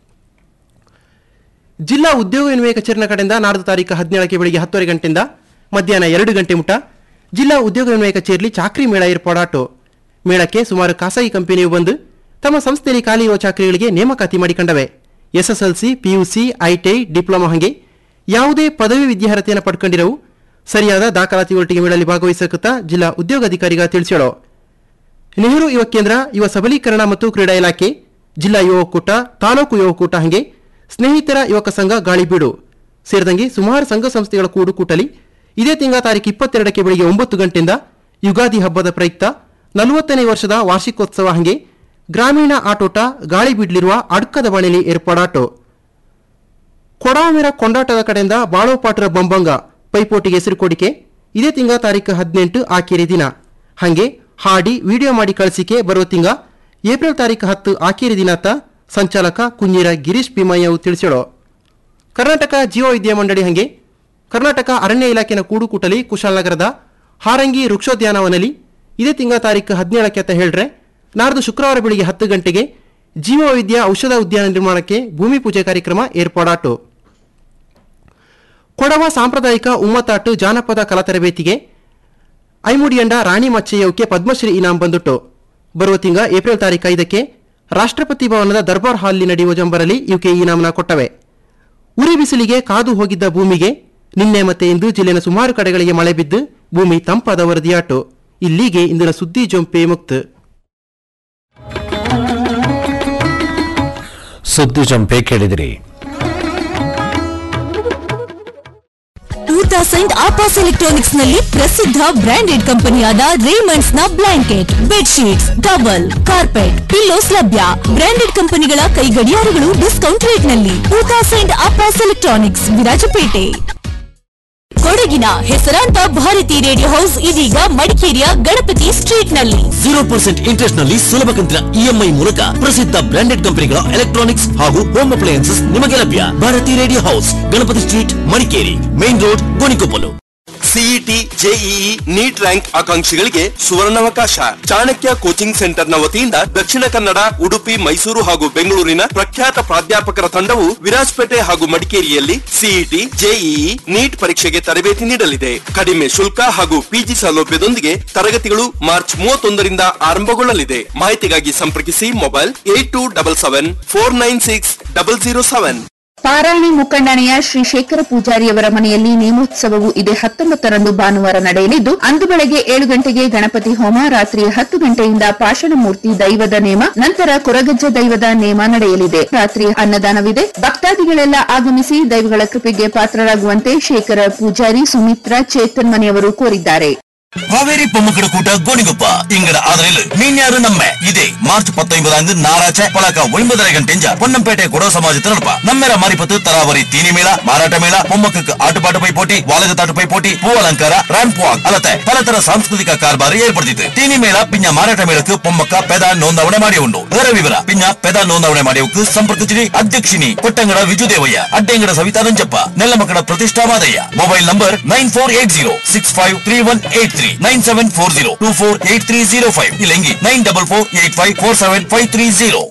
ಜಿಲ್ಲಾ ಉದ್ಯೋಗ ವಿನಿಮಯ ಕಚೇರಿನ ಕಡೆಯಿಂದ ನಾಡ್ದು ತಾರೀಕು ಹದಿನೇಳಕ್ಕೆ ಬೆಳಿಗ್ಗೆ ಹತ್ತುವರೆ ಗಂಟೆಯಿಂದ ಮಧ್ಯಾಹ್ನ ಎರಡು ಗಂಟೆ ಮುಟ ಜಿಲ್ಲಾ ಉದ್ಯೋಗ ವಿನಿಮಯ ಕಚೇರಿಯಲ್ಲಿ ಚಾಕ್ರಿ ಮೇಳ ಏರ್ಪಾಡಾಟು ಮೇಳಕ್ಕೆ ಸುಮಾರು ಖಾಸಗಿ ಕಂಪನಿಯು ಬಂದು ತಮ್ಮ ಸಂಸ್ಥೆಯಲ್ಲಿ ಖಾಲಿ ಇರುವ ಚಾಕರಿಗಳಿಗೆ ನೇಮಕಾತಿ ಮಾಡಿಕೊಂಡವೆ ಎಸ್ಎಸ್ಎಲ್ಸಿ ಪಿಯುಸಿ ಐಟಿಐ ಡಿಪ್ಲೊಮಾ ಹಾಗೆ ಯಾವುದೇ ಪದವಿ ವಿದ್ಯಾರ್ಹತೆಯನ್ನು ಪಡ್ಕೊಂಡಿರವು ಸರಿಯಾದ ದಾಖಲಾತಿಗಳೊಟ್ಟಿಗೆ ಮೇಳಲ್ಲಿ ಭಾಗವಹಿಸಕುತ್ತಾ ಜಿಲ್ಲಾ ಉದ್ಯೋಗಾಧಿಕಾರಿಗ ತಿಳಿಸ್ಯಾಳು ನೆಹರು ಯುವ ಕೇಂದ್ರ ಯುವ ಸಬಲೀಕರಣ ಮತ್ತು ಕ್ರೀಡಾ ಇಲಾಖೆ ಜಿಲ್ಲಾ ಯುವ ಒಕ್ಕೂಟ ತಾಲೂಕು ಯುವ ಒಕ್ಕೂಟ ಹಾಗೆ ಸ್ನೇಹಿತರ ಯುವಕ ಸಂಘ ಗಾಳಿಬೀಡು ಸೇರಿದಂಗೆ ಸುಮಾರು ಸಂಘ ಸಂಸ್ಥೆಗಳ ಕೂಡುಕೂಟಲಿ ಇದೇ ತಿಂಗಳ ತಾರೀಕು ಇಪ್ಪತ್ತೆರಡಕ್ಕೆ ಬೆಳಿಗ್ಗೆ ಒಂಬತ್ತು ಗಂಟೆಯಿಂದ ಯುಗಾದಿ ಹಬ್ಬದ ಪ್ರಯುಕ್ತ ನಲವತ್ತನೇ ವರ್ಷದ ವಾರ್ಷಿಕೋತ್ಸವ ಹಂಗೆ ಗ್ರಾಮೀಣ ಆಟೋಟ ಗಾಳಿಬೀಡ್ಲಿರುವ ಅಡ್ಕದ ಬಾಣಿಲಿ ಏರ್ಪಾಡಾಟು ಕೊಡಾಮಿರ ಕೊಂಡಾಟದ ಕಡೆಯಿಂದ ಬಾಳೋಪಾಟರ ಬಂಬಂಗ ಪೈಪೋಟಿಗೆ ಹೆಸರು ಕೊಡಿಕೆ ಇದೇ ತಿಂಗಳ ತಾರೀಕು ಹದಿನೆಂಟು ಆಕೇರಿ ದಿನ ಹಾಗೆ ಹಾಡಿ ವಿಡಿಯೋ ಮಾಡಿ ಕಳಿಸಿಕೆ ಬರುವ ತಿಂಗ ಏಪ್ರಿಲ್ ತಾರೀಕು ಹತ್ತು ಆಕೇರಿ ದಿನಾತ ಸಂಚಾಲಕ ಕುಂಜೀರ ಗಿರೀಶ್ ಭೀಮಯ್ಯವು ತಿಳಿಸಿಳು ಕರ್ನಾಟಕ ಜೀವ ವಿದ್ಯಾ ಮಂಡಳಿ ಹಂಗೆ ಕರ್ನಾಟಕ ಅರಣ್ಯ ಇಲಾಖೆನ ಕೂಡುಕೂಟಲಿ ಕುಶಾಲನಗರದ ಹಾರಂಗಿ ವೃಕ್ಷೋದ್ಯಾನವನದಲ್ಲಿ ಇದೇ ತಿಂಗಳ ತಾರೀಕು ಹದಿನೇಳಕ್ಕೆ ಅಂತ ಹೇಳ್ರೆ ನಾಡ್ದು ಶುಕ್ರವಾರ ಬೆಳಿಗ್ಗೆ ಹತ್ತು ಗಂಟೆಗೆ ಜೀವವೈದ್ಯ ಔಷಧ ಉದ್ಯಾನ ನಿರ್ಮಾಣಕ್ಕೆ ಭೂಮಿ ಪೂಜೆ ಕಾರ್ಯಕ್ರಮ ಏರ್ಪಾಡಾಟು ಕೊಡವ ಸಾಂಪ್ರದಾಯಿಕ ಉಮ್ಮತ್ತಾಟು ಜಾನಪದ ಕಲಾ ತರಬೇತಿಗೆ ಐಮುಡಿಯಂಡ ರಾಣಿ ಮಚ್ಚಯ್ಯವ್ಕೆ ಪದ್ಮಶ್ರೀ ಇನಾಂ ಬಂದುಟ್ಟು ಬರುವ ತಿಂಗ ಏಪ್ರಿಲ್ ತಾರೀಕು ಐದಕ್ಕೆ ರಾಷ್ಟ್ರಪತಿ ಭವನದ ದರ್ಬಾರ್ ಹಾಲ್ನಲ್ಲಿ ನಡೆಯುವ ಜಂಬರಲ್ಲಿ ಇವಕ್ಕೆ ಈ ಇನಾಮನ ಕೊಟ್ಟವೆ ಉರಿ ಬಿಸಿಲಿಗೆ ಕಾದು ಹೋಗಿದ್ದ ಭೂಮಿಗೆ ನಿನ್ನೆ ಮತ್ತೆ ಇಂದು ಜಿಲ್ಲೆನ ಸುಮಾರು ಕಡೆಗಳಿಗೆ ಮಳೆ ಬಿದ್ದು ಭೂಮಿ ತಂಪಾದ ವರದಿಯಾಟು ಇಲ್ಲಿಗೆ ಇಂದಿನ ಸುದ್ದಿ ಜೊಂಪೆ ಮುಕ್ತ ಸುದ್ದಿ ಜಂಪೆ ಕೇಳಿದಿರಿ ಟೂ ತೌಸಂಡ್ ಆಪಾಸ್ ಎಲೆಕ್ಟ್ರಾನಿಕ್ಸ್ ನಲ್ಲಿ ಪ್ರಸಿದ್ಧ ಬ್ರಾಂಡೆಡ್ ಕಂಪನಿಯಾದ ರೇಮಂಡ್ಸ್ ನ blanket bedsheets towel carpet pillows ಲಭ್ಯ ಬ್ರಾಂಡೆಡ್ ಕಂಪನಿಗಳ ಕೈ ಗಡಿಯಾರಗಳು ಡಿಸ್ಕೌಂಟ್ ರೇಟ್ ನಲ್ಲಿ two thousand Apas electronics Virajpet ಕೊಡಗಿನ ಹೆಸರಾಂತ ಭಾರತಿ ರೇಡಿಯೋ ಹೌಸ್ ಇದೀಗ ಮಡಿಕೇರಿಯ ಗಣಪತಿ ಸ್ಟ್ರೀಟ್ ನಲ್ಲಿ ಜೀರೋ ಪರ್ಸೆಂಟ್ ಇಂಟ್ರೆಸ್ಟ್ ನಲ್ಲಿ ಸುಲಭ ಕಂತಿನ ಇಎಂಐ ಮೂಲಕ ಪ್ರಸಿದ್ಧ ಬ್ರಾಂಡೆಡ್ ಕಂಪನಿಗಳ ಎಲೆಕ್ಟ್ರಾನಿಕ್ಸ್ ಹಾಗೂ ಹೋಮ್ ಅಪ್ಲಯನ್ಸಸ್ ನಿಮಗೆ ಲಭ್ಯ Bharathi radio house Ganapathi street Madikeri main road Gonikoppal CET JEE NEET rank ಆಕಾಂಕ್ಷಿಗಳಿಗೆ ಸುವರ್ಣಾವಕಾಶ ಚಾಣಕ್ಯ ಕೋಚಿಂಗ್ ಸೆಂಟರ್ನ ವತಿಯಿಂದ ದಕ್ಷಿಣ ಕನ್ನಡ ಉಡುಪಿ ಮೈಸೂರು ಹಾಗೂ ಬೆಂಗಳೂರಿನ ಪ್ರಖ್ಯಾತ ಪ್ರಾಧ್ಯಾಪಕರ ತಂಡವು ವಿರಾಜಪೇಟೆ ಹಾಗೂ ಮಡಿಕೇರಿಯಲ್ಲಿ ಸಿಇಟಿ ಜೆಇಇ ನೀಟ್ ಪರೀಕ್ಷೆಗೆ ತರಬೇತಿ ನೀಡಲಿದೆ ಕಡಿಮೆ ಶುಲ್ಕ ಹಾಗೂ ಪಿಜಿ ಸೌಲಭ್ಯದೊಂದಿಗೆ ತರಗತಿಗಳು ಮಾರ್ಚ್ ಮೂವತ್ತೊಂದರಿಂದ ಆರಂಭಗೊಳ್ಳಲಿದೆ ಮಾಹಿತಿಗಾಗಿ ಸಂಪರ್ಕಿಸಿ mobile eight two double seven four nine six double zero seven ಪಾರಾಯಣಿ ಮುಖಂಡಣೆಯ ಶ್ರೀ ಶೇಖರ ಪೂಜಾರಿಯವರ ಮನೆಯಲ್ಲಿ ನೇಮೋತ್ಸವವು ಇದೇ ಹತ್ತೊಂಬತ್ತರಂದು ಭಾನುವಾರ ನಡೆಯಲಿದ್ದು ಅಂದು ಬೆಳಗ್ಗೆ ಏಳು ಗಂಟೆಗೆ ಗಣಪತಿ ಹೋಮ ರಾತ್ರಿ ಹತ್ತು ಗಂಟೆಯಿಂದ ಪಾಷಾಣ ಮೂರ್ತಿ ದೈವದ ನೇಮ ನಂತರ ಕೊರಗಜ್ಜ ದೈವದ ನೇಮ ನಡೆಯಲಿದೆ ರಾತ್ರಿ ಅನ್ನದಾನವಿದೆ ಭಕ್ತಾದಿಗಳೆಲ್ಲ ಆಗಮಿಸಿ ದೈವಗಳ ಕೃಪೆಗೆ ಪಾತ್ರರಾಗುವಂತೆ ಶೇಖರ ಪೂಜಾರಿ ಸುಮಿತ್ರಾ ಚೇತನ್ ಮನೆಯವರು ಕೋರಿದ್ದಾರೆ காவேரி பொம்முக்கட கூட்ட கோணிகுப்ப இங்கட ஆதரவில் மீன்யாரு நம்ம இதே மார்ச் பத்தொன்பதாம் நாராச்ச பழக்க ஒன்பதரை ಗಂಟೆಂಜ பொன்னம்பேட்டை குடவ சமாஜத்தில் நடப்ப நம்மேರ ಮಾರಿಪತ್ತು ತರಾವರಿ ತೀನಿ ಮೇಳ ಮಾರಾಟ ಮೇಳ ಮೊಮ್ಮಕ್ಕಕ್ಕೆ ಆಟಪಾಟ ಪೈಪೋಟಿ ವಾಲಗತಾಟ ಪೈಪೋಟಿ ಹೂ ಅಲಂಕಾರ ರ್ಯಾಂಪ್ ವಾಕ್ ಅಲ್ಲದೆ ಪಲತರ ಸಾಂಸ್ಕೃತಿಕ ಕಾರ್ಬಾರಿ ಏರ್ಪಡಿಸಿತು ತೀನಿ ಮೇಳ ಪಿಂಜ ಮಾರಾಟ ಮೇಳಕ್ಕೆ ಪೊಮ್ಮಕ್ಕ ಪೆದ ನೋಂದಾವಣೆ ಮಾಡಿ ಉಂಡು ಅದರ ವಿವರ ಪಿಂಜ ಪೆದ ನೋಂದಾವಣೆ ಮಾಡಿಯಕ್ಕೆ ಸಂಪರ್ಕಿಸಿರಿ ಅಧ್ಯಕ್ಷಿನಿ ಕೊಟ್ಟಂಗಡ ವಿಜುದೇವಯ್ಯ ಅಡ್ಡೆಂಗಡ Savita Ranjappa Nellamakkada Prathishta Madaiah mobile number nine four eight zero six five three one eight three nine seven four zero two four eight three zero five ಇಲ್ಲಂಗಿ nine double four eight five four seven five three zero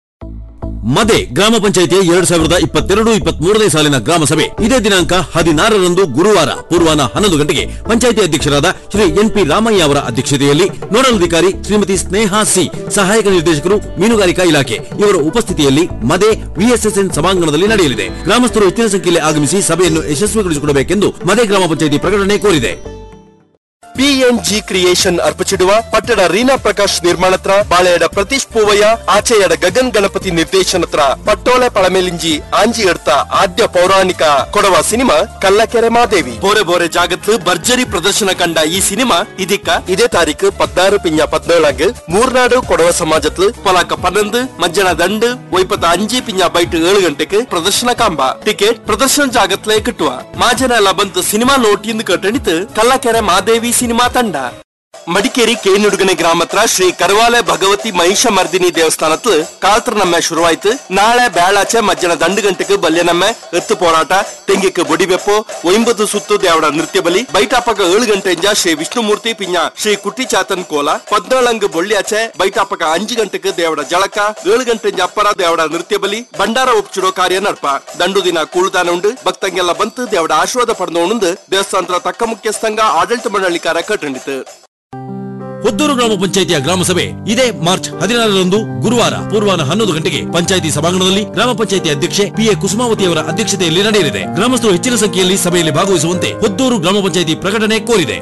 ಮದೆ ಗ್ರಾಮ ಪಂಚಾಯಿತಿಯ ಎರಡ್ ಸಾವಿರದ ಇಪ್ಪತ್ತೆರಡು ಇಪ್ಪತ್ಮೂರನೇ ಸಾಲಿನ ಗ್ರಾಮ ಸಭೆ ಇದೇ ದಿನಾಂಕ ಹದಿನಾರರಂದು ಗುರುವಾರ ಪೂರ್ವಾನ ಹನ್ನೊಂದು ಗಂಟೆಗೆ ಪಂಚಾಯಿತಿ ಅಧ್ಯಕ್ಷರಾದ ಶ್ರೀ ಎನ್ ಪಿ ರಾಮಯ್ಯ ಅವರ ಅಧ್ಯಕ್ಷತೆಯಲ್ಲಿ ನೋಡಲ್ ಅಧಿಕಾರಿ ಶ್ರೀಮತಿ ಸ್ನೇಹಾ ಸಿ ಸಹಾಯಕ ನಿರ್ದೇಶಕರು ಮೀನುಗಾರಿಕಾ ಇಲಾಖೆ ಇವರ ಉಪಸ್ಥಿತಿಯಲ್ಲಿ ಮದೆ ವಿಎಸ್ಎಸ್ಎನ್ ಸಭಾಂಗಣದಲ್ಲಿ ನಡೆಯಲಿದೆ ಗ್ರಾಮಸ್ಥರು ಹೆಚ್ಚಿನ ಸಂಖ್ಯೆಯಲ್ಲಿ ಆಗಮಿಸಿ ಸಭೆಯನ್ನು ಯಶಸ್ವಿಗೊಳಿಸಿಕೊಡಬೇಕೆಂದು ಮದೆ ಗ್ರಾಮ ಪಂಚಾಯಿತಿ ಪ್ರಕಟಣೆ ಕೋರಿದೆ ಪಿಎನ್ಜಿ ಕ್ರಿಯೇಷನ್ ಅರ್ಪಿಸಿಡುವ ಪಟ್ಟಣ ರೀನಾ ಪ್ರಕಾಶ್ ನಿರ್ಮಾಣತ್ರ ಬಾಳೆಯಡ ಪ್ರತೀಶ್ ಪೂವಯ್ಯ ಆಚೆಯಡ ಗಗನ್ ಗಣಪತಿ ನಿರ್ದೇಶನತ್ರ ಪಟ್ಟೋಳೆ ಪಳಮೆಲಿಂಜಿ ಆಂಜಿ ಎಡ್ತ ಆದ್ಯ ಪೌರಾಣಿಕ ಕೊಡವ ಸಿನಿಮಾ ಕಲ್ಲಕೆರೆ ಮಾದೇವಿ ಬೋರೆ ಬೋರೆ ಜಾಗತ್ತು ಭರ್ಜರಿ ಪ್ರದರ್ಶನ ಕಂಡ ಈ ಸಿನಿಮಾ ಇದಕ್ಕ ಇದೇ ತಾರೀಕು ಪದ್ನಾರು ಪಿಂಜ ಪದ್ನೇಳಾಗ ಮೂರ್ನಾಡು ಕೊಡವ ಸಮಾಜತ್ಲು ಪಲಾಕ ಪನ್ನೊಂದು ಮಜ್ಜನ ದಂಡು ಒಯ್ಪತ್ತ ಅಂಜಿ ಪಿಂಜ ಬೈಟ್ ಏಳು ಗಂಟೆಗೆ ಪ್ರದರ್ಶನ ಕಾಂಬ ಟಿಕೆಟ್ ಪ್ರದರ್ಶನ ಜಾಗತ್ಲೆ ಕಿಟ್ಟುವ ಮಾಜನ ಎಲ್ಲ ಬಂತು ಸಿನಿಮಾ ನೋಟಿಂದು ಕಟ್ಟಣಿತು ಕಲ್ಲಕೆರೆ ಮಾದೇವಿ ಸಿನಿಮಾ ತಂಡ ಮಡಿಕೇರಿ ಕೇನುಡುಗನೆ ಗ್ರಾಮತ್ರ ಶ್ರೀ ಕರುವಾಲೆ ಭಗವತಿ ಮಹಿಷ ಮರ್ದಿನಿ ದೇವಸ್ಥಾನತ್ಲು ಕಾಲ್ತ್ರ ನಮ್ಮೆ ಶುರುವಾಯ್ತು ನಾಳೆ ಬೇಳಾಚೆ ಮಧ್ಯಾಹ್ನ ದಂಡು ಗಂಟೆಗೆ ಬಲ್ಯ ನಮ್ಮೆ ಎತ್ತು போராಟ ತೆಂಗಿಕ್ಕೆ ಬೊಡಿಬೆಪ್ಪು ಒಂಬತ್ತು ಸುತ್ತು ದೇವಡ ನೃತ್ಯ ಬಲಿ ಬೈಟಾಪಕ ಏಳು ಗಂಟೆಂಜ ಶ್ರೀ ವಿಷ್ಣುಮೂರ್ತಿ ಪಿಂಜ ಶ್ರೀ ಕುಟ್ಟಿ ಚಾತನ್ ಕೋಲ ಪದ್ನಾಳಂಗ್ ಬೊಳ್ಳಿಯಾಚೆ ಬೈಟಾಪಕ ಅಂಜು ಗಂಟೆಗೆ ದೇವಡ ಜಳಕ ಏಳು ಗಂಟೆಂಜ ಅಪ್ಪರ ದೇವಡ ನೃತ್ಯ ಬಲಿ ಭಂಡಾರ ಒಪ್ಚಿಡೋ ಕಾರ್ಯ ನಡ್ಪ ದಂಡು ದಿನ ಕೂಳುದಾನ ಉಂಡು ಭಕ್ತಂಗೆಲ್ಲ ಬಂತು ದೇವಡ ಆಶೀರ್ವಾದ ಪಡೆದೋಣಂದು ದೇವಸ್ಥಾನದ ತಕ್ಕ ಮುಖ್ಯಸ್ಥಂಗ ಆಡಳಿತ ಮಂಡಳಿಕಾರ ಕಟ್ಟಂಡಿತು ಹೊದ್ದೂರು ಗ್ರಾಮ ಪಂಚಾಯಿತಿಯ ಗ್ರಾಮ ಸಭೆ ಇದೇ ಮಾರ್ಚ್ ಹದಿನಾರರಂದು ಗುರುವಾರ ಪೂರ್ವಾನ ಹನ್ನೊಂದು ಗಂಟೆಗೆ ಪಂಚಾಯಿತಿ ಸಭಾಂಗಣದಲ್ಲಿ ಗ್ರಾಮ ಪಂಚಾಯಿತಿ ಅಧ್ಯಕ್ಷೆ ಪಿ ಎ ಕುಸುಮಾವತಿ ಅವರ ಅಧ್ಯಕ್ಷತೆಯಲ್ಲಿ ನಡೆಯಲಿದೆ ಗ್ರಾಮಸ್ಥರು ಹೆಚ್ಚಿನ ಸಂಖ್ಯೆಯಲ್ಲಿ ಸಭೆಯಲ್ಲಿ ಭಾಗವಹಿಸುವಂತೆ ಹೊದ್ದೂರು ಗ್ರಾಮ ಪಂಚಾಯಿತಿ ಪ್ರಕಟಣೆ ಕೋರಿದೆ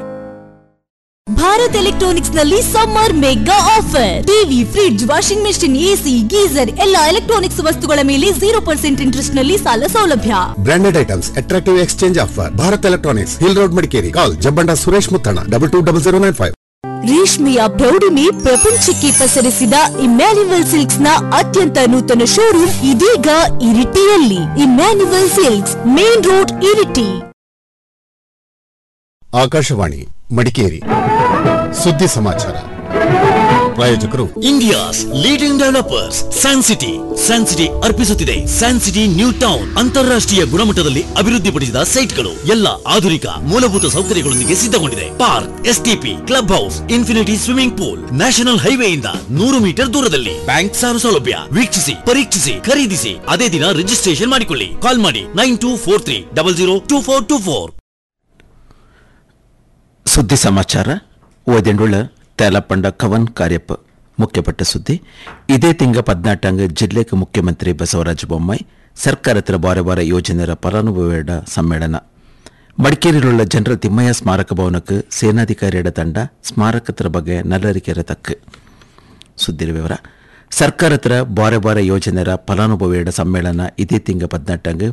ಭಾರತ್ ಎಲೆಕ್ಟ್ರಾನಿಕ್ಸ್ ನಲ್ಲಿ summer mega offer TV fridge washing machine AC geyser ಎಲ್ಲ ಎಲೆಕ್ಟ್ರಾನಿಕ್ಸ್ ವಸ್ತುಗಳ ಮೇಲೆ ಜೀರೋ ಪರ್ಸೆಂಟ್ ಇಂಟ್ರೆಸ್ಟ್ ನಲ್ಲಿ ಸಾಲ ಸೌಲಭ್ಯ branded items attractive exchange offer Bharat electronics hill road Madikeri call Jabbanda Suresh Muthanna double two double zero nine five ರೇಷ್ಮೆಯ ಪ್ರೌಢಿಮೆ ಪ್ರಪಂಚಕ್ಕೆ ಪಸರಿಸಿದ ಇಮ್ಯಾನ್ಯುವಲ್ ಸಿಲ್ಕ್ಸ್ ನ ಅತ್ಯಂತ ನೂತನ ಶೋರೂಮ್ ಇದೀಗ ಇರಿಟಿಯಲ್ಲಿ Immanuel silks main road Iritty Akashvani Madikeri ಸುದ್ದಿ ಸಮಾಚಾರ ಪ್ರಾಯೋಜಕರು India's leading developers San City San City ಅರ್ಪಿಸುತ್ತಿದೆ ಸ್ಯಾನ್ ಸಿಟಿ ನ್ಯೂ ಟೌನ್ ಅಂತಾರಾಷ್ಟ್ರೀಯ ಗುಣಮಟ್ಟದಲ್ಲಿ ಅಭಿವೃದ್ಧಿಪಡಿಸಿದ ಸೈಟ್ಗಳು ಎಲ್ಲ ಆಧುನಿಕ ಮೂಲಭೂತ ಸೌಕರ್ಯಗಳೊಂದಿಗೆ ಸಿದ್ಧಗೊಂಡಿದೆ park STP club house infinity swimming pool national ಹೈವೇಯಿಂದ ನೂರು ಮೀಟರ್ ದೂರದಲ್ಲಿ ಬ್ಯಾಂಕ್ ಸಾಲ ಸೌಲಭ್ಯ ವೀಕ್ಷಿಸಿ ಪರೀಕ್ಷಿಸಿ ಖರೀದಿಸಿ ಅದೇ ದಿನ ರಿಜಿಸ್ಟ್ರೇಷನ್ ಮಾಡಿಕೊಳ್ಳಿ ಕಾಲ್ ಮಾಡಿ nine two four three double zero two four two four ಸುದ್ದಿ ಸಮಾಚಾರ ಓದೆಂಡುಳ್ಳ ತೇಲಪಂಡ ಕವನ್ ಕಾರ್ಯಪ್ಪ ಮುಖ್ಯಪಟ್ಟ ಸುದ್ದಿ ಇದೇ ತಿಂಗ ಪದ್ನಾಟಂಗ ಜಿಲ್ಲೆಗೆ ಮುಖ್ಯಮಂತ್ರಿ ಬಸವರಾಜ ಬೊಮ್ಮಾಯಿ ಸರ್ಕಾರತ್ರ ಬಾರೆ ಬಾರೆ ಯೋಜನೆಯ ಫಲಾನುಭವಿಯಡ ಸಮ್ಮೇಳನ ಮಡಿಕೇರಿയിലുള്ള ಜನರ ತಿಮ್ಮಯ್ಯ ಸ್ಮಾರಕ ಭವನಕ್ಕೆ ಸೇನಾಧಿಕಾರಿಯಡ ತಂಡ ಸ್ಮಾರಕತ್ರ ಬಗ್ಗೆ ನಲ್ಲರಿಕೆರ ತಕ್ಕ ಸುದ್ದಿರ ವಿವರ ಸರ್ಕಾರತ್ರ ಬಾರೆ ಬಾರೆ ಯೋಜನೆಯ ಫಲಾನುಭವಿಯಡ ಸಮ್ಮೇಳನ ಇದೇ ತಿಂಗ ಪದ್ನೆಟ್ಟಂಗೆ